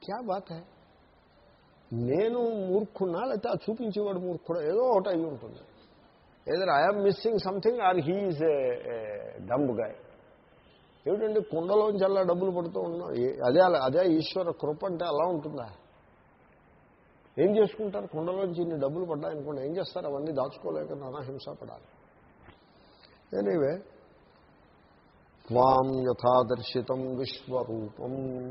క్యా bath high నేను మూర్ఖున్నా లేకపోతే ఆ చూపించేవాడు మూర్ఖుడా ఏదో ఒకటి అయి ఉంటుంది either I'm missing something or he is a dumb guy ఏమిటండి కుండలోంచి అలా డబ్బులు పడుతూ ఉన్నాం ఏ- అదే అలా- అదే ఈశ్వర కృప అంటే అలా ఉంటుందా ఏం చేసుకుంటారు కుండలోంచి ఇన్ని డబ్బులు పడ్డాయనుకోండి ఏం చేస్తారు అవన్నీ దాచుకోలేక నానా హింస పడాలి ఎనీవే త్వాం యథాదర్శితం విశ్వరూపం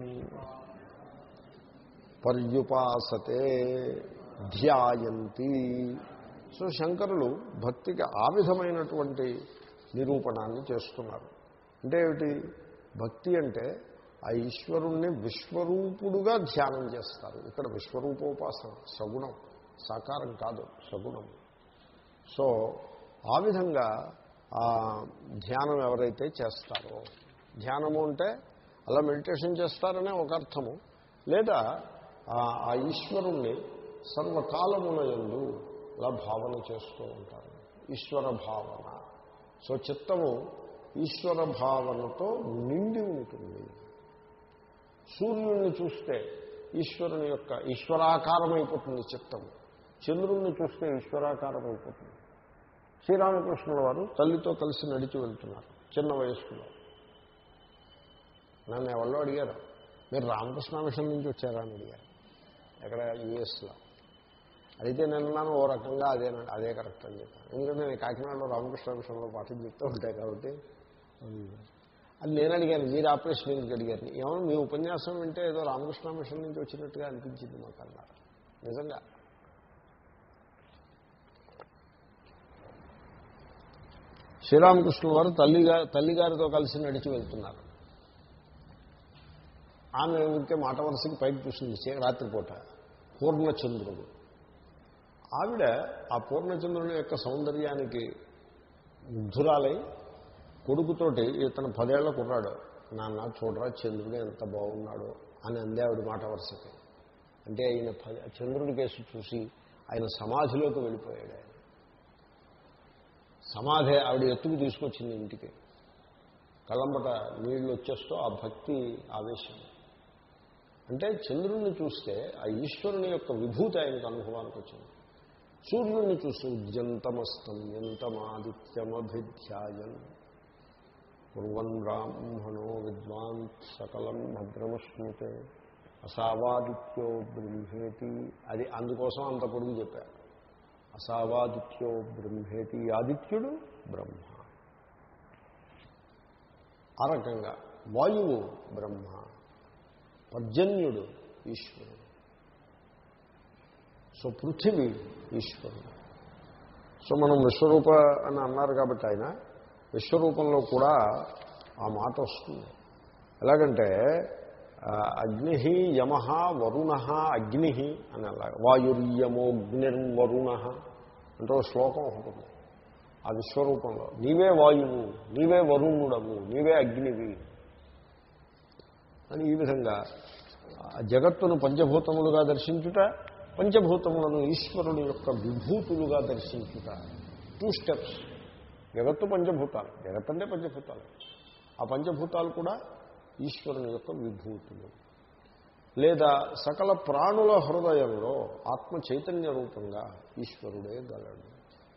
పర్యుపాసతే ధ్యాయంతి సో శంకరులు భక్తికి ఆ విధమైనటువంటి నిరూపణాన్ని చేస్తున్నారు అంటే ఏమిటి భక్తి అంటే ఆ ఈశ్వరుణ్ణి విశ్వరూపుడుగా ధ్యానం చేస్తారు ఇక్కడ విశ్వరూపోపాసన సగుణం సాకారం కాదు సగుణం సో ఆ విధంగా ఆ ధ్యానం ఎవరైతే చేస్తారో ధ్యానము అంటే అలా మెడిటేషన్ చేస్తారనే ఒక అర్థము లేదా ఆ- ఆ ఈశ్వరుణ్ణి సర్వకాలముల యందు అలా భావన చేస్తూ ఉంటారు ఈశ్వర భావన సో చిత్తము ఈశ్వర భావనతో నిండి ఉంటుంది సూర్యుడిని చూస్తే ఈశ్వరుని యొక్క ఈశ్వరాకారం అయిపోతుంది చిత్తము చంద్రుణ్ణి చూస్తే ఈశ్వరాకారం అయిపోతుంది శ్రీరామకృష్ణుల వారు తల్లితో కలిసి నడిచి వెళ్తున్నారు చిన్న వయస్సులో నన్ను ఎవరో అడిగారు మీరు రామకృష్ణ మిషన్ నుంచి వచ్చారా అని అడిగారు ఎక్కడ యుఎస్లో అయితే నేను అన్నాను ఓ రకంగా అదే అదే కరెక్ట్ అని చెప్పాను ఎందుకంటే నేను కాకినాడలో రామకృష్ణ మిషన్లో పాఠం చెప్తూ ఉంటాయి కాబట్టి అది నేను అడిగాను మీరు ఆపరేషన్ ఎందుకు అడిగారు ఏమో మీ ఉపన్యాసం వింటే ఏదో రామకృష్ణ మిషన్ నుంచి వచ్చినట్టుగా అనిపించింది మాకు అన్నారు నిజంగా శ్రీరామకృష్ణుల వారు తల్లిగా తల్లిగారితో కలిసి నడిచి వెళ్తున్నారు ఆమె ఊరికే మాట వరుసకి పైకి చూసింది చే- రాత్రిపూట పూర్ణచంద్రుడు ఆవిడ ఆ పూర్ణచంద్రుని యొక్క సౌందర్యానికి ముగ్ధురాలై కొడుకుతోటి ఇతను పదేళ్ల కుర్రాడు నాన్న చూడరా చంద్రుడు ఎంత బాగున్నాడు అని అందే ఆవిడ మాట వరుసకి అంటే ఆయన ప- చంద్రుడి కేసు చూసి ఆయన సమాధిలోకి వెళ్ళిపోయాడు ఆయన సమాధి ఆవిడ ఎత్తుకు తీసుకొచ్చింది ఇంటికి కళ్ళంబట నీళ్లు వచ్చేస్తూ ఆ భక్తి ఆవేశం అంటే చంద్రుణ్ణి చూస్తే ఆ ఈశ్వరుని యొక్క విభూతి ఆయనకు అనుభవానికి వచ్చింది సూర్యుడిని చూసి ఉద్యంతమస్తం ఎంతమాదిత్యమభిధ్యాయన్ కుర్వన్ బ్రాహ్మణో విద్వాన్ సకలం భద్రమశ్నుతే అసావాదిత్యో బ్రహ్మేతి అది అందుకోసం అంత పొడుగు చెప్పారు అసావాదిత్యో బ్రహ్మేతి ఆదిత్యుడు బ్రహ్మ ఆ రకంగా వాయువు బ్రహ్మ పర్జన్యుడు ఈశ్వరుడు సో పృథివీ ఈశ్వరుడు సో మనం విశ్వరూప అని అన్నారు కాబట్టి ఆయన విశ్వరూపంలో కూడా ఆ మాట వస్తుంది ఎలాగంటే ఆ, అగ్ని యమ వరుణ అగ్ని అని అలాగా వాయుర్యమోగ్నిర్వరుణ అంటే ఒక శ్లోకం ఉంటుంది ఆ విశ్వరూపంలో నీవే వాయువు నీవే వరుణుడవు నీవే అగ్నివి అని ఈ విధంగా ఆ జగత్తును పంచభూతములుగా దర్శించుట పంచభూతములను ఈశ్వరుని యొక్క విభూతులుగా దర్శించుట టూ స్టెప్స్ జగత్తు పంచభూతాలు జగత్ అంటే పంచభూతాలు ఆ పంచభూతాలు కూడా ఈశ్వరుని యొక్క విభూతులు లేదా సకల ప్రాణుల హృదయంలో ఆత్మ చైతన్య రూపంగా ఈశ్వరుడే గలడు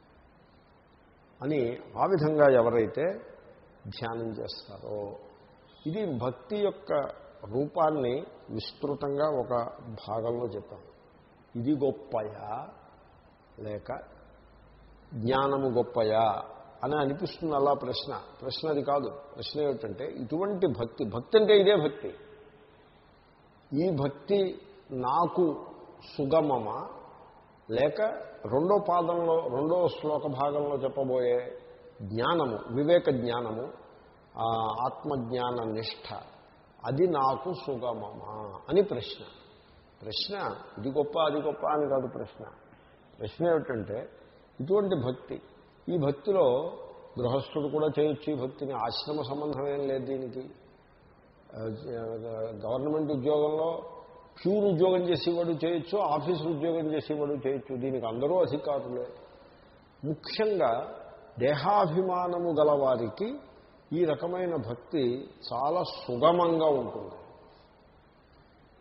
అని ఆ విధంగా ఎవరైతే ధ్యానం చేస్తారో ఇది భక్తి యొక్క రూపాన్ని విస్తృతంగా ఒక భాగంలో చెప్పాం ఇది గొప్పయా లేక జ్ఞానము గొప్పయా అని అనిపిస్తుంది అలా ప్రశ్న ప్రశ్న అది కాదు ప్రశ్న ఏమిటంటే ఇటువంటి భక్తి భక్తి అంటే ఇదే భక్తి ఈ భక్తి నాకు సుగమమా లేక రెండో పాదంలో రెండో శ్లోక భాగంలో చెప్పబోయే జ్ఞానము వివేక జ్ఞానము ఆ, ఆత్మజ్ఞాన నిష్ఠ అది నాకు సుగమమా అని ప్రశ్న ప్రశ్న ఇది గొప్ప అది గొప్ప అని కాదు ప్రశ్న ప్రశ్న ఏమిటంటే ఇటువంటి భక్తి ఈ భక్తిలో గృహస్థుడు కూడా చేయొచ్చు ఈ భక్తిని ఆశ్రమ సంబంధం ఏం లేదు దీనికి ఆ, గవర్నమెంట్ ఉద్యోగంలో ప్యూర్ ఉద్యోగం చేసేవాడు చేయొచ్చు ఆఫీసు ఉద్యోగం చేసేవాడు చేయొచ్చు దీనికి అందరూ అధికారులే ముఖ్యంగా దేహాభిమానము గలవారికి ఈ రకమైన భక్తి చాలా సుగమంగా ఉంటుంది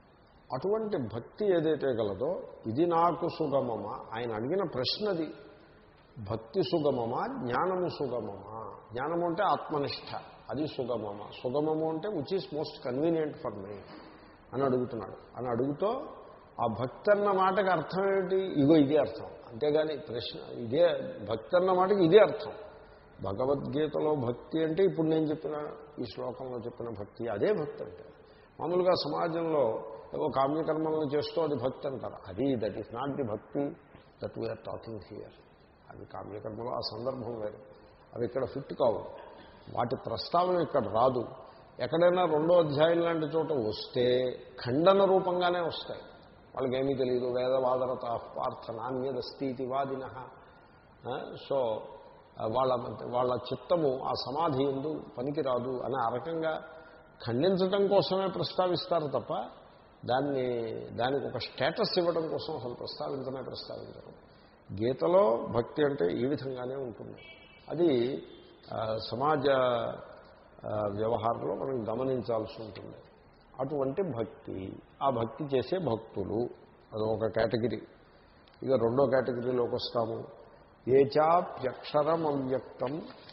అటువంటి భక్తి ఏదైతే గలదో ఇది నాకు సుగమమా ఆయన అడిగిన ప్రశ్నది భక్తి సుగమమా జ్ఞానము సుగమమా జ్ఞానము అంటే ఆత్మనిష్ట అది సుగమమా సుగమము అంటే which is most convenient for me అని అడుగుతున్నాడు అని అడుగుతూ ఆ భక్తి అన్న మాటకి అర్థం ఏమిటి ఇగో ఇదే అర్థం అంతేగాని ప్రశ్న ఇదే భక్తి అన్న మాటకి ఇదే అర్థం భగవద్గీతలో భక్తి అంటే ఇప్పుడు నేను చెప్పిన ఈ శ్లోకంలో చెప్పిన భక్తి అదే భక్తి అంటే మామూలుగా సమాజంలో ఏవో కామ్యకర్మలను చేస్తూ అది భక్తి అంటారు అది that is not the bhakti that we are talking here అది కామ్యకర్మలో ఆ సందర్భం వేరు అవి ఇక్కడ ఫిట్ కావు వాటి ప్రస్తావన ఇక్కడ రాదు ఎక్కడైనా రెండో అధ్యాయం లాంటి చోట వస్తే ఖండన రూపంగానే వస్తాయి వాళ్ళకి ఏమీ తెలియదు వేదవాదరత పార్థ నాణ్యద స్థితి వాదిన సో వాళ్ళ వాళ్ళ చిత్తము ఆ సమాధి ఎందు పనికిరాదు అని ఆ రకంగా ఖండించడం కోసమే ప్రస్తావిస్తారు తప్ప దాన్ని దానికి ఒక స్టేటస్ ఇవ్వడం కోసం అసలు ప్రస్తావించనే ప్రస్తావించరు గీతలో భక్తి అంటే ఈ విధంగానే ఉంటుంది అది సమాజ వ్యవహారంలో మనం గమనించాల్సి ఉంటుంది అటువంటి భక్తి ఆ భక్తి చేసే భక్తులు అదొక కేటగిరీ ఇక రెండో కేటగిరీలోకి వస్తాము ఏచాప్యక్షరం అవ్యక్తం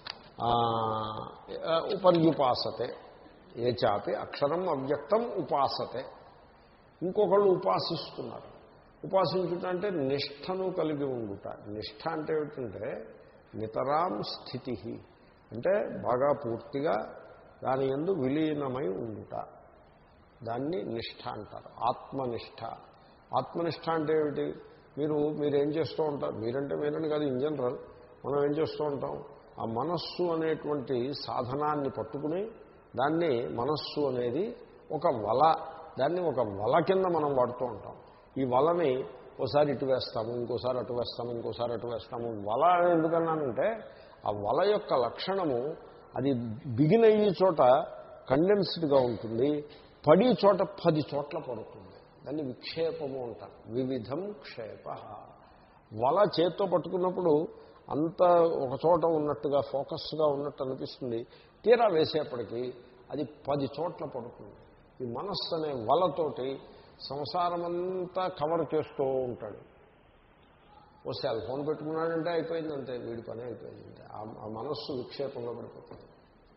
ఉపర్యుపాసతే ఏ చాపి అక్షరం అవ్యక్తం ఉపాసతే ఇంకొకళ్ళు ఉపాసిస్తున్నారు ఉపాసించుట అంటే నిష్టను కలిగి ఉండుట నిష్ట అంటే ఏమిటంటే నితరాం స్థితి అంటే బాగా పూర్తిగా దాని ఎందు విలీనమై ఉండుట దాన్ని నిష్ఠ అంటారు ఆత్మనిష్ట ఆత్మనిష్ట అంటే ఏమిటి మీరు మీరేం చేస్తూ ఉంటారు మీరంటే మీరని కాదు ఇన్ జనరల్ మనం ఏం చేస్తూ ఉంటాం ఆ మనస్సు అనేటువంటి సాధనాన్ని పట్టుకుని దాన్ని మనస్సు అనేది ఒక వల దాన్ని ఒక వల కింద మనం వాడుతూ ఉంటాం ఈ వలని ఓసారి ఇటు వేస్తాము ఇంకోసారి అటు వేస్తాము ఇంకోసారి అటు వేస్తాము వల ఎందుకన్నానంటే ఆ వల యొక్క లక్షణము అది బిగిన్ అయ్యే చోట కండెన్స్డ్గా ఉంటుంది పడి చోట పది చోట్ల పడుతుంది దాన్ని విక్షేపము అంటారు వివిధం క్షేప వల చేత్తో పట్టుకున్నప్పుడు అంత ఒక చోట ఉన్నట్టుగా ఫోకస్గా ఉన్నట్టు అనిపిస్తుంది తీరా వేసేప్పటికీ అది పది చోట్ల పడుతుంది ఈ మనస్సు అనే వలతోటి సంసారం అంతా కవర్ చేస్తూ ఉంటాడు ఓ సెల్ ఫోన్ పెట్టుకున్నాడంటే అయిపోయిందంటే వీడి పని అయిపోయిందంటే ఆ మనస్సు విక్షేపంలో పడిపోతుంది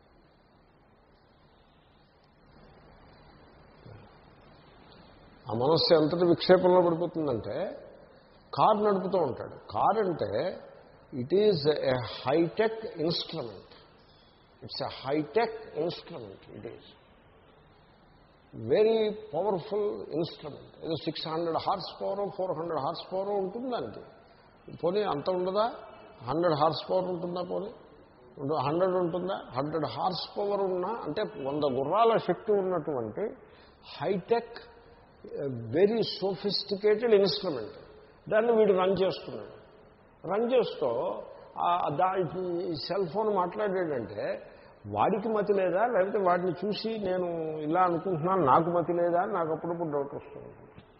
ఆ మనస్సు ఎంతటి విక్షేపంలో పడిపోతుందంటే కారు నడుపుతూ ఉంటాడు కార్ అంటే it is a hi-tech instrument it's a hi-tech instrument it is very powerful instrument ఏదో six hundred horsepower four hundred horsepower ఉంటుంది దానికి పోనీ అంత ఉండదా హండ్రెడ్ హార్స్ పవర్ ఉంటుందా పోనీ హండ్రెడ్ ఉంటుందా హండ్రెడ్ హార్స్ పవర్ ఉన్నా అంటే వంద గుర్రాల శక్తి ఉన్నటువంటి హైటెక్ వెరీ సోఫిస్టికేటెడ్ ఇన్స్ట్రుమెంట్ దాన్ని వీడు రన్ చేస్తున్నాడు రన్ చేస్తూ దా సెల్ ఫోన్ మాట్లాడాడంటే వాడికి మతి లేదా లేకపోతే వాడిని చూసి నేను ఇలా అనుకుంటున్నాను నాకు మతి లేదా అని నాకు అప్పుడప్పుడు డౌట్ వస్తుంది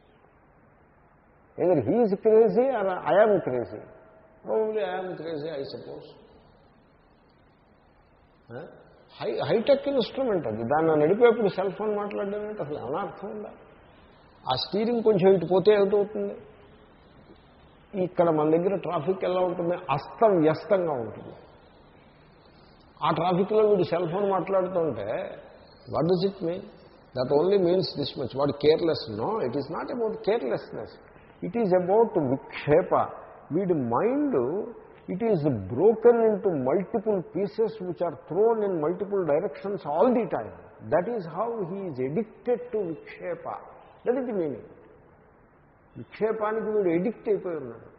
either he is crazy or I am crazy probably I am crazy I suppose high hi-tech instrument అది దాన్ని నడిపేప్పుడు సెల్ ఫోన్ మాట్లాడడం అంటే అసలు ఏమైనా అర్థం ఉందా ఆ స్టీరింగ్ కొంచెం ఇటు పోతే ఏమిటవుతుంది ఇక్కడ మన దగ్గర ట్రాఫిక్ ఎలా ఉంటుంది అస్తవ్యస్తంగా ఉంటుంది ఆ ట్రాఫిక్లో వీడు సెల్ ఫోన్ మాట్లాడుతుంటే what does it mean that only means this much what careless no it is not about carelessness it is about vikshepa వీడి mind it is broken into multiple pieces which are thrown in multiple directions all the time that is how he is addicted to vikshepa that is the meaning విక్షేపానికి వీడు addict అయిపోయి ఉన్నాడు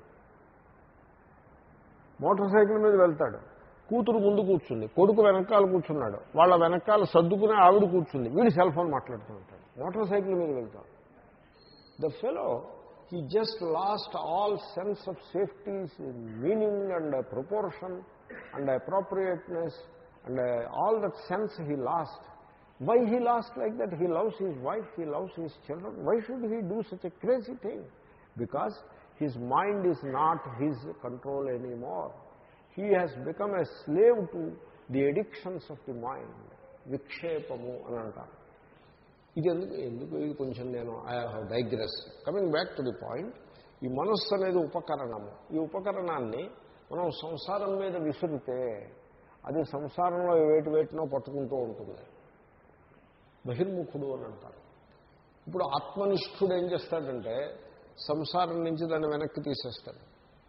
motor motorcycle మీద వెళ్తాడు కూతురు ముందు కూర్చుంది కొడుకు వెనకాల కూర్చున్నాడు వాళ్ళ వెనకాల సర్దుకునే ఆవిడ కూర్చుంది వీడు సెల్ ఫోన్ మాట్లాడుతూ ఉంటాడు మోటార్ సైకిల్ మీద వెళ్తాడు the fellow he just lost all sense of safety, meaning and uh, proportion and appropriateness and uh, all that sense he lost. Why he lost like that? He loves his wife, he loves his children. Why should he do such a crazy thing? Because his mind is not his control anymore. He has become a slave to the addictions of the mind. విక్షేపము అని అంటారు ఇది ఎందుకు ఎందుకు ఇది కొంచెం నేను I have digress coming back to the point ఈ మనస్సు అనేది ఉపకరణము ఈ ఉపకరణాన్ని మనం సంసారం మీద విసిరితే అది సంసారంలో వేటి వేటినో పట్టుకుంటూ ఉంటుంది బహిర్ముఖుడు అని అంటారు ఇప్పుడు ఆత్మనిష్ఠుడు ఏం చేస్తాడంటే సంసారం నుంచి దాన్ని వెనక్కి తీసేస్తాడు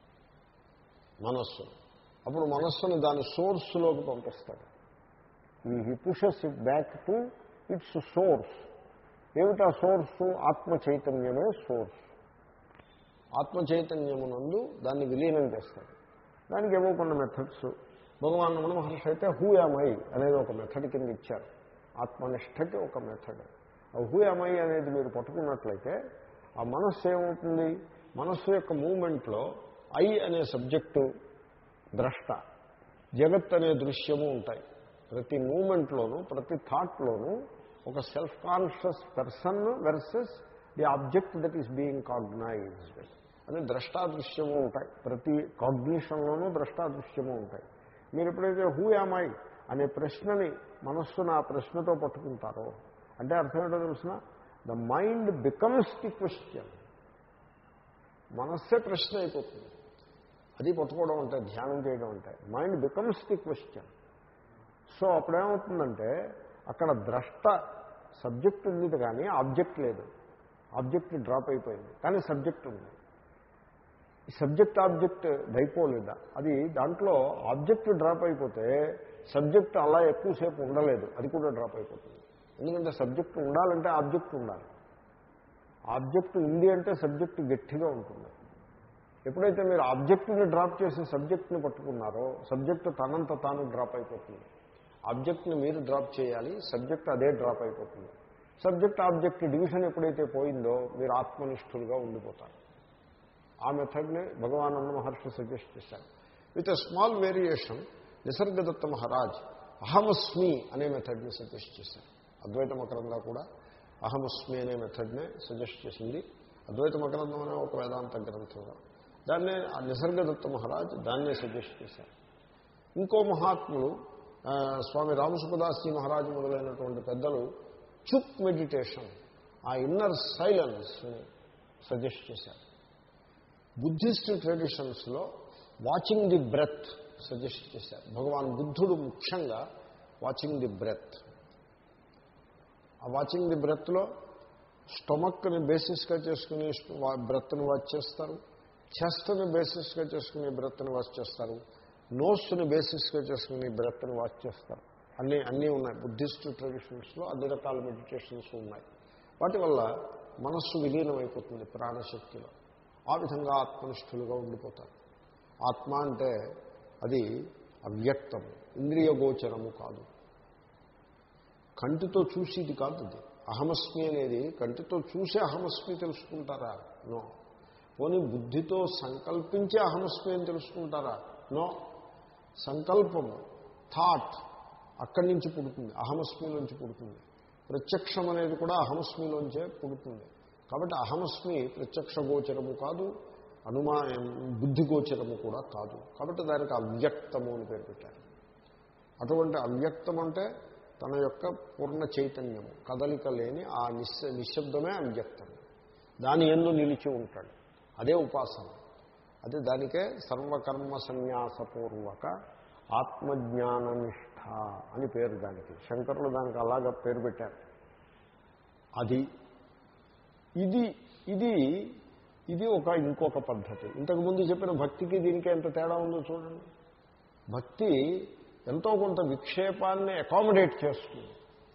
మనస్సు అప్పుడు మనస్సును దాని సోర్స్లోకి పంపిస్తాడు ఈ pushes it back to its source ఏమిటా సోర్సు ఆత్మ చైతన్యమే సోర్స్ ఆత్మ చైతన్యమునందు దాన్ని విలీనం చేస్తాడు దానికి ఏవో కొన్ని మెథడ్స్ భగవాన్ రమణ మహర్షి అయితే హూ ఐ అనేది ఒక మెథడ్ కింద ఇచ్చారు ఆత్మనిష్టకి ఒక మెథడ్ ఆ హూ ఐ అనేది మీరు పట్టుకున్నట్లయితే ఆ మనస్సు ఏమవుతుంది మనస్సు యొక్క మూమెంట్లో ఐ అనే సబ్జెక్టు ద్రష్ట జగత్ అనే దృశ్యము ఉంటాయి ప్రతి మూమెంట్లోనూ ప్రతి థాట్లోనూ ఒక self conscious person versus the object that is being cognised అని ద్రష్టాదృశ్యము ఉంటాయి ప్రతి కాగ్నిషన్లోనూ ద్రష్టాదృశ్యము ఉంటాయి మీరు ఎప్పుడైతే హూ ఐ అనే ప్రశ్నని మనస్సును ఆ ప్రశ్నతో పట్టుకుంటారో అంటే అర్థం ఏంటో తెలిసిన the mind becomes the question మనస్సే ప్రశ్న అయిపోతుంది అది పట్టుకోవడం అంటే ధ్యానం చేయడం అంటే mind becomes the question so అప్పుడేమవుతుందంటే అక్కడ ద్రష్ట సబ్జెక్ట్ ఉంది కానీ ఆబ్జెక్ట్ లేదు ఆబ్జెక్ట్ డ్రాప్ అయిపోయింది కానీ సబ్జెక్ట్ ఉంది ఈ సబ్జెక్ట్ ఆబ్జెక్ట్ డైపోలేదా అది దాంట్లో ఆబ్జెక్ట్ డ్రాప్ అయిపోతే సబ్జెక్ట్ అలా ఎక్కువసేపు ఉండలేదు అది కూడా డ్రాప్ అయిపోతుంది ఎందుకంటే సబ్జెక్ట్ ఉండాలంటే ఆబ్జెక్ట్ ఉండాలి ఆబ్జెక్ట్ ఉంది అంటే సబ్జెక్ట్ గట్టిగా ఉంటుంది ఎప్పుడైతే మీరు ఆబ్జెక్ట్ని డ్రాప్ చేసి సబ్జెక్ట్ని పట్టుకున్నారో సబ్జెక్ట్ తనంత తాను డ్రాప్ అయిపోతుంది ఆబ్జెక్ట్ని మీరు డ్రాప్ చేయాలి సబ్జెక్ట్ అదే డ్రాప్ అయిపోతుంది సబ్జెక్ట్ ఆబ్జెక్ట్ డివిజన్ ఎప్పుడైతే పోయిందో మీరు ఆత్మనిష్ఠులుగా ఉండిపోతారు ఆ మెథడ్ని భగవానంద మహర్షి సజెస్ట్ చేశారు with a small variation Nisargadatta Maharaj అహమస్మి అనే మెథడ్ని సజెస్ట్ చేశారు అద్వైత మకరంగా కూడా అహమస్మి అనే మెథడ్నే సజెస్ట్ చేసింది అద్వైత మకరందం అనే ఒక వేదాంత గ్రంథంగా దాన్నే ఆ నిసర్గదత్త మహారాజ్ దాన్నే సజెస్ట్ చేశారు ఇంకో మహాత్ములు స్వామి రామసుఖదాస్జీ మహారాజు మొదలైనటువంటి పెద్దలు చుప్ మెడిటేషన్ ఆ ఇన్నర్ సైలెన్స్ని సజెస్ట్ చేశారు బుద్ధిస్ట్ ట్రెడిషన్స్లో వాచింగ్ ది బ్రెత్ సజెస్ట్ చేశారు భగవాన్ బుద్ధుడు ముఖ్యంగా వాచింగ్ ది బ్రెత్ ఆ వాచింగ్ ది బ్రెత్లో స్టొమక్ని బేసిస్గా చేసుకుని బ్రెత్ని వాచ్ చేస్తారు చెస్ట్ని బేసిస్గా చేసుకుని బ్రెత్ని వాచ్ చేస్తారు నోస్ని బేసిస్గా చేసుకుని బ్రెత్ని వాచ్ చేస్తారు అన్నీ అన్నీ ఉన్నాయి బుద్ధిస్ట్ ట్రెడిషన్స్లో అన్ని రకాల మెడిటేషన్స్ ఉన్నాయి వాటి వల్ల మనస్సు విలీనమైపోతుంది ప్రాణశక్తిలో ఆ విధంగా ఆత్మనిష్ఠులుగా ఉండిపోతారు ఆత్మ అంటే అది అవ్యక్తము ఇంద్రియ గోచరము కాదు కంటితో చూసేది కాదు అది అహమస్మి అనేది కంటితో చూసే అహమస్మి తెలుసుకుంటారా నో పోనీ బుద్ధితో సంకల్పించే అహమస్మి అని తెలుసుకుంటారా నో సంకల్పము థాట్ అక్కడి నుంచి పుడుతుంది అహమస్మిలోంచి పుడుతుంది ప్రత్యక్షం అనేది కూడా అహమస్మిలోంచే పుడుతుంది కాబట్టి అహమస్మి ప్రత్యక్ష గోచరము కాదు అనుమా బుద్ధి గోచరము కూడా కాదు కాబట్టి దానికి అవ్యక్తము అని పేరు పెట్టారు అటువంటి అవ్యక్తం అంటే తన యొక్క పూర్ణ చైతన్యము కదలిక లేని ఆ నిశ నిశ్శబ్దమే అవ్యక్తం దాని ఎందు నిలిచి ఉంటాడు అదే ఉపాసన అదే దానికే సర్వకర్మ సన్యాసపూర్వక ఆత్మజ్ఞాననిష్ట అని పేరు దానికి శంకరులు దానికి అలాగ పేరు పెట్టారు అది ఇది ఇది ఇది ఒక ఇంకొక పద్ధతి ఇంతకుముందు చెప్పిన భక్తికి దీనికి ఎంత తేడా ఉందో చూడండి భక్తి ఎంతో కొంత విక్షేపాన్ని అకామిడేట్ చేస్తుంది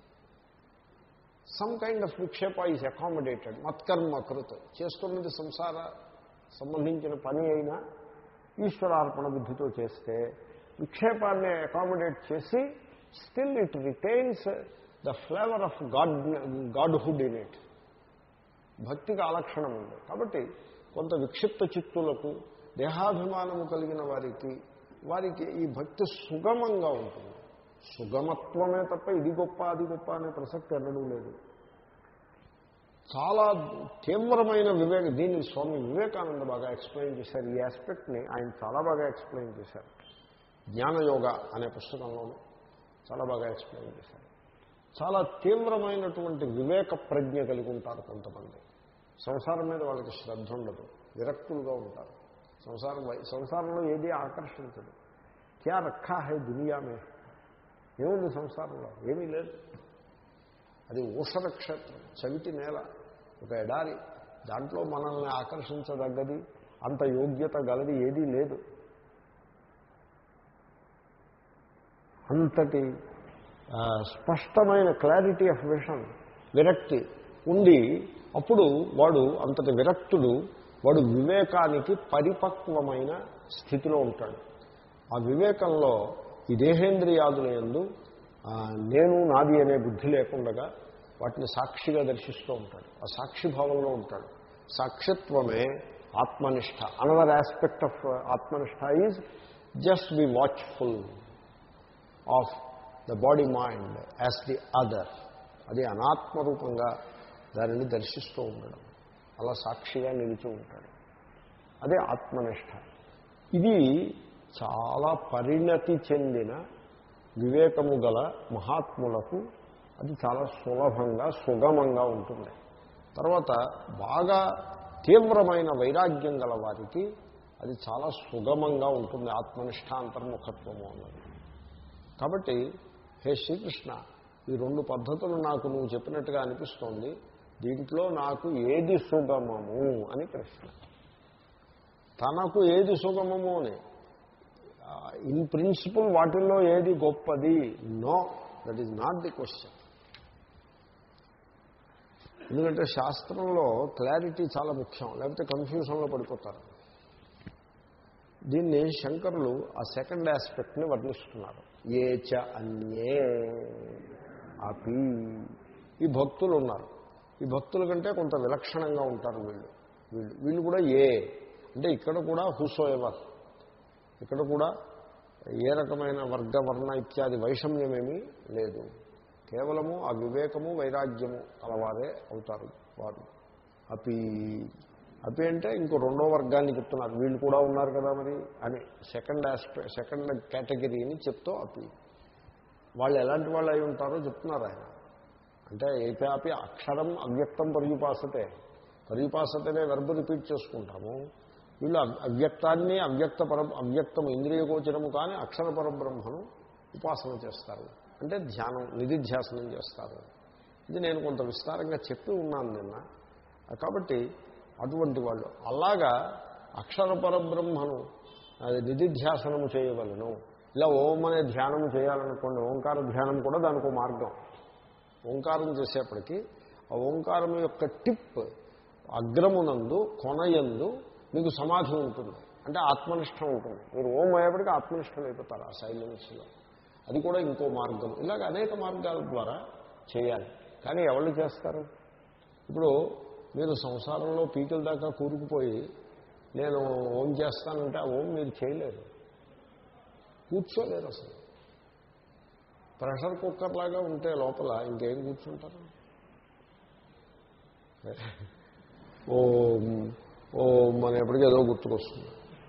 some kind of vikshepa is accommodated మత్కర్మ కృత చేస్తున్నది సంసార సంబంధించిన పని అయినా ఈశ్వరార్పణ బుద్ధితో చేస్తే విక్షేపాన్ని అకామిడేట్ చేసి still it retains the flavour of God godhood in it భక్తికి ఆలక్షణం ఉంది కాబట్టి కొంత విక్షిప్త చిత్తులకు దేహాభిమానము కలిగిన వారికి వారికి ఈ భక్తి సుగమంగా ఉంటుంది సుగమత్వమే తప్ప ఇది గొప్ప అది గొప్ప అనే ప్రసక్తి ఎన్నడూ లేదు చాలా తీవ్రమైన వివేక దీన్ని స్వామి వివేకానంద బాగా ఎక్స్ప్లెయిన్ చేశారు ఈ ఆస్పెక్ట్ని ఆయన చాలా బాగా ఎక్స్ప్లెయిన్ చేశారు జ్ఞానయోగ అనే పుస్తకంలోనూ చాలా బాగా ఎక్స్ప్లెయిన్ చేశారు చాలా తీవ్రమైనటువంటి వివేక ప్రజ్ఞ కలిగి ఉంటారు కొంతమంది సంసారం మీద వాళ్ళకి శ్రద్ధ ఉండదు విరక్తులుగా ఉంటారు సంసారం వై- సంసారంలో ఏది ఆకర్షించదు క్యా రఖా హై దునియా మే ఏముంది సంసారంలో ఏమీ లేదు అది ఊషర క్షేత్రం చవిటి నేల ఒక ఎడారి దాంట్లో మనల్ని ఆకర్షించదగ్గది అంత యోగ్యత గలది ఏదీ లేదు అంతటి ఆ, స్పష్టమైన క్లారిటీ ఆఫ్ విషన్ విరక్తి ఉండి అప్పుడు వాడు అంతటి విరక్తుడు వాడు వివేకానికి పరిపక్వమైన స్థితిలో ఉంటాడు ఆ వివేకంలో ఈ దేహేంద్రియాదుల యందు ఆ, నేను నాది అనే బుద్ధి లేకుండగా వాటిని సాక్షిగా దర్శిస్తూ ఉంటాడు ఆ సాక్షి భావంలో ఉంటాడు సాక్షిత్వమే ఆత్మనిష్ట another aspect of atmanishta is just be watchful of the body mind as the other అది అనాత్మరూపంగా దానిని దర్శిస్తూ ఉండడం అలా సాక్షిగా నిలిచి ఉంటాడు అదే ఆత్మనిష్ట ఇది చాలా పరిణతి చెందిన వివేకము గల మహాత్ములకు అది చాలా సులభంగా సుగమంగా ఉంటుంది తర్వాత బాగా తీవ్రమైన వైరాగ్యం గల వారికి అది చాలా సుగమంగా ఉంటుంది ఆత్మనిష్ట అంతర్ముఖత్వము అన్నది కాబట్టి హే శ్రీకృష్ణ ఈ రెండు పద్ధతులు నాకు నువ్వు చెప్పినట్టుగా అనిపిస్తోంది దీంట్లో నాకు ఏది సుగమము అని ప్రశ్న తనకు ఏది సుగమము అని ఇన్ ప్రిన్సిపల్ వాటిల్లో ఏది గొప్పది no that is not the question ఎందుకంటే శాస్త్రంలో క్లారిటీ చాలా ముఖ్యం లేకపోతే కన్ఫ్యూషన్లో పడిపోతారు దీన్ని శంకరులు ఆ సెకండ్ ఆస్పెక్ట్ని వర్ణిస్తున్నారు ఏ చ అన్యే అపి ఈ భక్తులు ఉన్నారు ఈ భక్తుల కంటే కొంత విలక్షణంగా ఉంటారు వీళ్ళు వీళ్ళు వీళ్ళు కూడా ఏ అంటే ఇక్కడ కూడా హుసో ఎవర్ ఇక్కడ కూడా ఏ రకమైన వర్గ వర్ణ ఇత్యాది వైషమ్యమేమీ లేదు కేవలము ఆ వివేకము వైరాగ్యము కలవారే అవుతారు వారు అపి అపి అంటే ఇంకో రెండో వర్గాన్ని చెప్తున్నారు వీళ్ళు కూడా ఉన్నారు కదా మరి అని సెకండ్ ఆస్పెక్ట్ సెకండ్ కేటగిరీని చెప్తూ అపి వాళ్ళు ఎలాంటి వాళ్ళు అయి ఉంటారో చెప్తున్నారు ఆయన అంటే ఏపాపి అక్షరం అవ్యక్తం పర్యుపాసతే పర్యుపాసతనే వెర్బ్ రిపీట్ చేసుకుంటాము వీళ్ళు అవ్- అవ్యక్తాన్ని అవ్యక్త పర అవ్యక్తం ఇంద్రియగోచరము కానీ అక్షర పరబ్రహ్మను ఉపాసన చేస్తారు అంటే ధ్యానం నిధిధ్యాసనం చేస్తారు ఇది నేను కొంత విస్తారంగా చెప్పి ఉన్నాను నిన్న కాబట్టి అటువంటి వాళ్ళు అలాగా అక్షర పరబ్రహ్మను అది నిధిధ్యాసనము చేయవలను ఇలా ఓం అనే ధ్యానము చేయాలనుకోండి ఓంకార ధ్యానం కూడా దానికి ఒక మార్గం ఓంకారం చేసేప్పటికీ ఆ ఓంకారం యొక్క టిప్ అగ్రమునందు కొనయందు మీకు సమాధి ఉంటుంది అంటే ఆత్మనిష్టం ఉంటుంది మీరు ఓం అయ్యేప్పటికీ ఆత్మనిష్టం అయిపోతారు ఆ సైలెన్స్లో అది కూడా ఇంకో మార్గం ఇలాగ అనేక మార్గాల ద్వారా చేయాలి కానీ ఎవరు చేస్తారు ఇప్పుడు మీరు సంసారంలో పీకల దాకా కూరుకుపోయి నేను ఓం చేస్తానంటే ఆ ఓం మీరు చేయలేరు కూర్చోలేరు అసలు ప్రెషర్ కుక్కర్ లాగా ఉంటే లోపల ఇంకేం కూర్చుంటారు ఓం ఓం అనేప్పటికీ ఏదో గుర్తుకొస్తుంది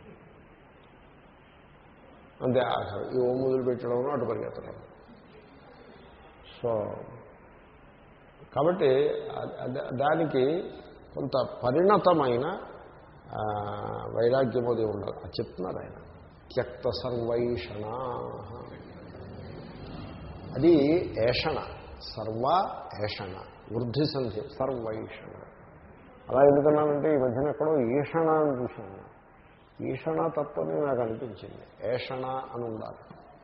అంతే ఆఖరు ఈ ఓం మొదలు పెట్టడం అటు పరిగెత్తడం సో కాబట్టి అద- అద- దానికి కొంత పరిణతమైన ఆ, వైరాగ్యం అది ఉండాలి అది చెప్తున్నారు ఆయన త్యక్త సర్వైషణ అది ఏషణ సర్వ ఏషణ వృద్ధి సంధి సర్వైషణ అలా ఎందుకన్నానంటే ఈ మధ్యన ఎక్కడో ఈషణ అని చూశాను ఈషణ తత్వమే నాకు అనిపించింది ఏషణ అని ఉండాలి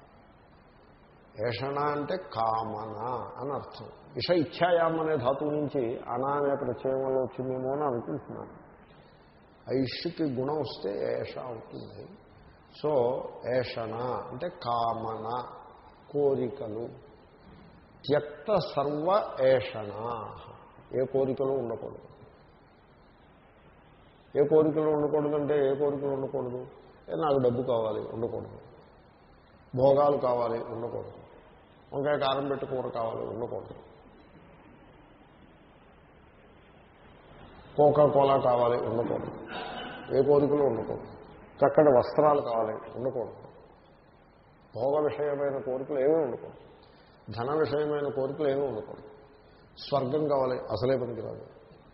ఏషణ అంటే కామన అని అర్థం ఇష ఇచ్ఛాయాం అనే ధాతువు నుంచి అన అనే ప్రత్యయం వల్ల వచ్చిందేమో అని అనుకుంటున్నాను ఆ ఇష్కి గుణం వస్తే ఏష అవుతుంది సో ఏషణ అంటే కామన కోరికలు త్యక్త సర్వ ఏషణ ఏ కోరికలు ఉండకూడదు ఏ కోరికలు ఉండకూడదంటే ఏ కోరికలు ఉండకూడదు ఏ నాకు డబ్బు కావాలి ఉండకూడదు భోగాలు కావాలి ఉండకూడదు వంకాయ కారం పెట్టి కూర కావాలి ఉండకూడదు కోకా కోలా కావాలి ఉండకూడదు ఏ కోరికలు ఉండకూడదు చక్కటి వస్త్రాలు కావాలి ఉండకూడదు భోగ విషయమైన కోరికలు ఏమీ ఉండకూడదు ధన విషయమైన కోరికలు ఏమీ ఉండకూడదు స్వర్గం కావాలి అసలే పనికిరాదు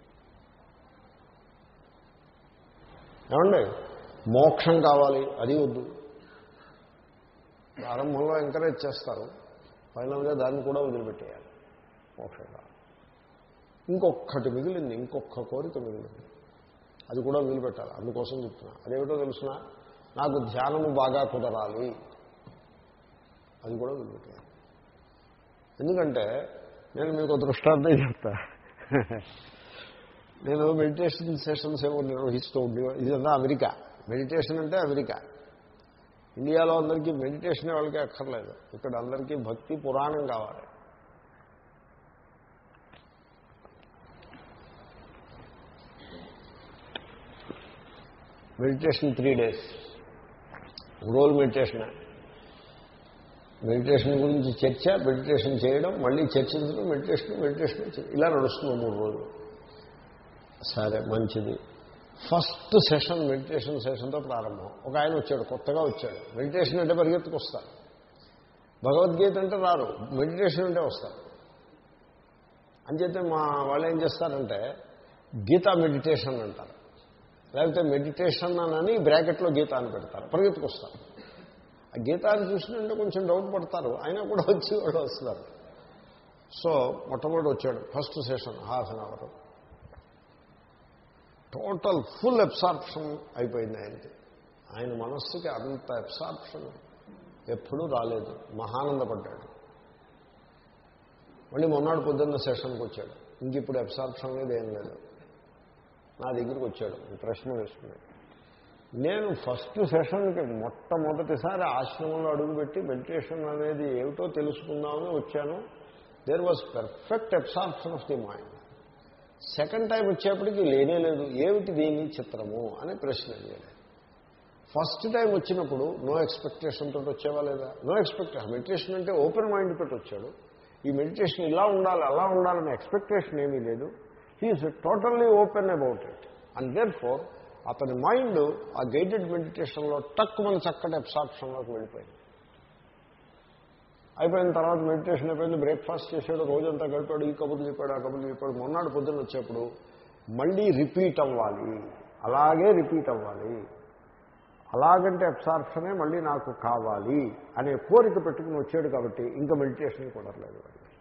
ఏమండి మోక్షం కావాలి అది వద్దు ప్రారంభంలో ఎంకరేజ్ చేస్తారు ఫైనల్గా దాన్ని కూడా వదిలిపెట్టేయాలి మోక్షం కావాలి ఇంకొక్కటి మిగిలింది ఇంకొక కోరిక మిగిలింది అది కూడా వదిలిపెట్టాలి అందుకోసం చెప్తున్నా అదేమిటో తెలుసిన నాకు ధ్యానము బాగా కుదరాలి అది కూడా వదిలిపెట్టాలి ఎందుకంటే నేను మీకు ఒక దృష్టాంతం చెప్తా నేను మెడిటేషన్ సెషన్స్ ఏమో నిర్వహిస్తూ ఉండే ఇదంతా అమెరికా మెడిటేషన్ అంటే అమెరికా ఇండియాలో అందరికీ మెడిటేషన్ వాళ్ళకి అక్కర్లేదు ఇక్కడ అందరికీ భక్తి పురాణం కావాలి మెడిటేషన్ త్రీ డేస్ రోజు మెడిటేషన్ మెడిటేషన్ గురించి చర్చ మెడిటేషన్ చేయడం మళ్ళీ చర్చించడం మెడిటేషన్ మెడిటేషన్ చేయడం. ఇలా నడుస్తుంది మూడు రోజులు సరే మంచిది ఫస్ట్ సెషన్ మెడిటేషన్ సెషన్తో ప్రారంభం ఒక ఆయన వచ్చాడు కొత్తగా వచ్చాడు మెడిటేషన్ అంటే పరిగెత్తుకొస్తారు భగవద్గీత అంటే రారు మెడిటేషన్ అంటే వస్తారు అంచేతే మా వాళ్ళు ఏం చేస్తారంటే గీతా మెడిటేషన్ అంటారు లేకపోతే మెడిటేషన్ అని బ్రాకెట్లో గీత అని పెడతారు పరిగెత్తుకొస్తారు ఆ గీతాన్ని చూసినంటే కొంచెం డౌట్ పడతారు అయినా కూడా వచ్చి వాళ్ళు వస్తారు సో మొట్టమొదటి వచ్చాడు first session half an hour total full absorption అయిపోయింది ఆయనకి ఆయన మనస్సుకి అంత అబ్సార్ప్షన్ ఎప్పుడూ రాలేదు మహానందపడ్డాడు మళ్ళీ మొన్నటి పొద్దున్న సెషన్కి వచ్చాడు ఇంక ఇప్పుడు అబ్సార్ప్షన్ అనేది ఏం లేదు నా దగ్గరికి వచ్చాడు ఈ ప్రశ్న వేసుకున్నాడు నేను ఫస్ట్ సెషన్కి మొట్టమొదటిసారి ఆశ్రమంలో అడుగుపెట్టి మెడిటేషన్ అనేది ఏమిటో తెలుసుకుందామని వచ్చాను there was perfect absorption of the mind second time వచ్చేప్పటికి లేనే లేదు ఏమిటి దీని చిత్రము అని ప్రశ్న అడిగాడు ఫస్ట్ టైం వచ్చినప్పుడు నో ఎక్స్పెక్టేషన్ తోటి వచ్చేవా లేదా నో ఎక్స్పెక్టేషన్ మెడిటేషన్ అంటే ఓపెన్ మైండ్ పెట్టి వచ్చాడు ఈ మెడిటేషన్ ఇలా ఉండాలి అలా ఉండాలనే ఎక్స్పెక్టేషన్ ఏమీ లేదు he is totally open about it and therefore అతని మైండ్ ఆ గైడెడ్ మెడిటేషన్లో టక్ మన చక్కటి అబ్సార్ప్షన్లోకి వెళ్ళిపోయింది అయిపోయిన తర్వాత మెడిటేషన్ అయిపోయింది బ్రేక్ఫాస్ట్ చేశాడు రోజంతా గడిపాడు ఈ కబుర్లు చెప్పాడు ఆ కబుర్లు చెప్పాడు మొన్నాడు పొద్దున్న వచ్చేప్పుడు మళ్ళీ రిపీట్ అవ్వాలి అలాగే రిపీట్ అవ్వాలి అలాగంటే అబ్సార్ప్షనే మళ్ళీ నాకు కావాలి అనే కోరిక పెట్టుకుని వచ్చాడు కాబట్టి ఇంకా మెడిటేషన్ కుదరలేదు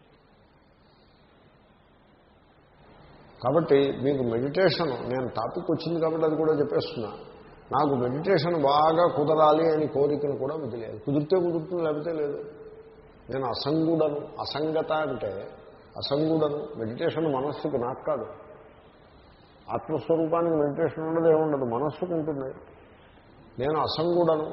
కాబట్టి మీకు మెడిటేషన్ నేను టాపిక్ వచ్చింది కాబట్టి అది కూడా చెప్పేస్తున్నా నాకు మెడిటేషన్ బాగా కుదరాలి అని కోరికను కూడా వదిలేదు కుదిరితే కుదురుతుంది లేకపోతే లేదు నేను అసంగుడను అసంగత అంటే అసంగుడను మెడిటేషన్ మనస్సుకు నాకు కాదు ఆత్మస్వరూపానికి మెడిటేషన్ ఉండదు ఏముండదు మనస్సుకు ఉంటుంది నేను అసంగుడను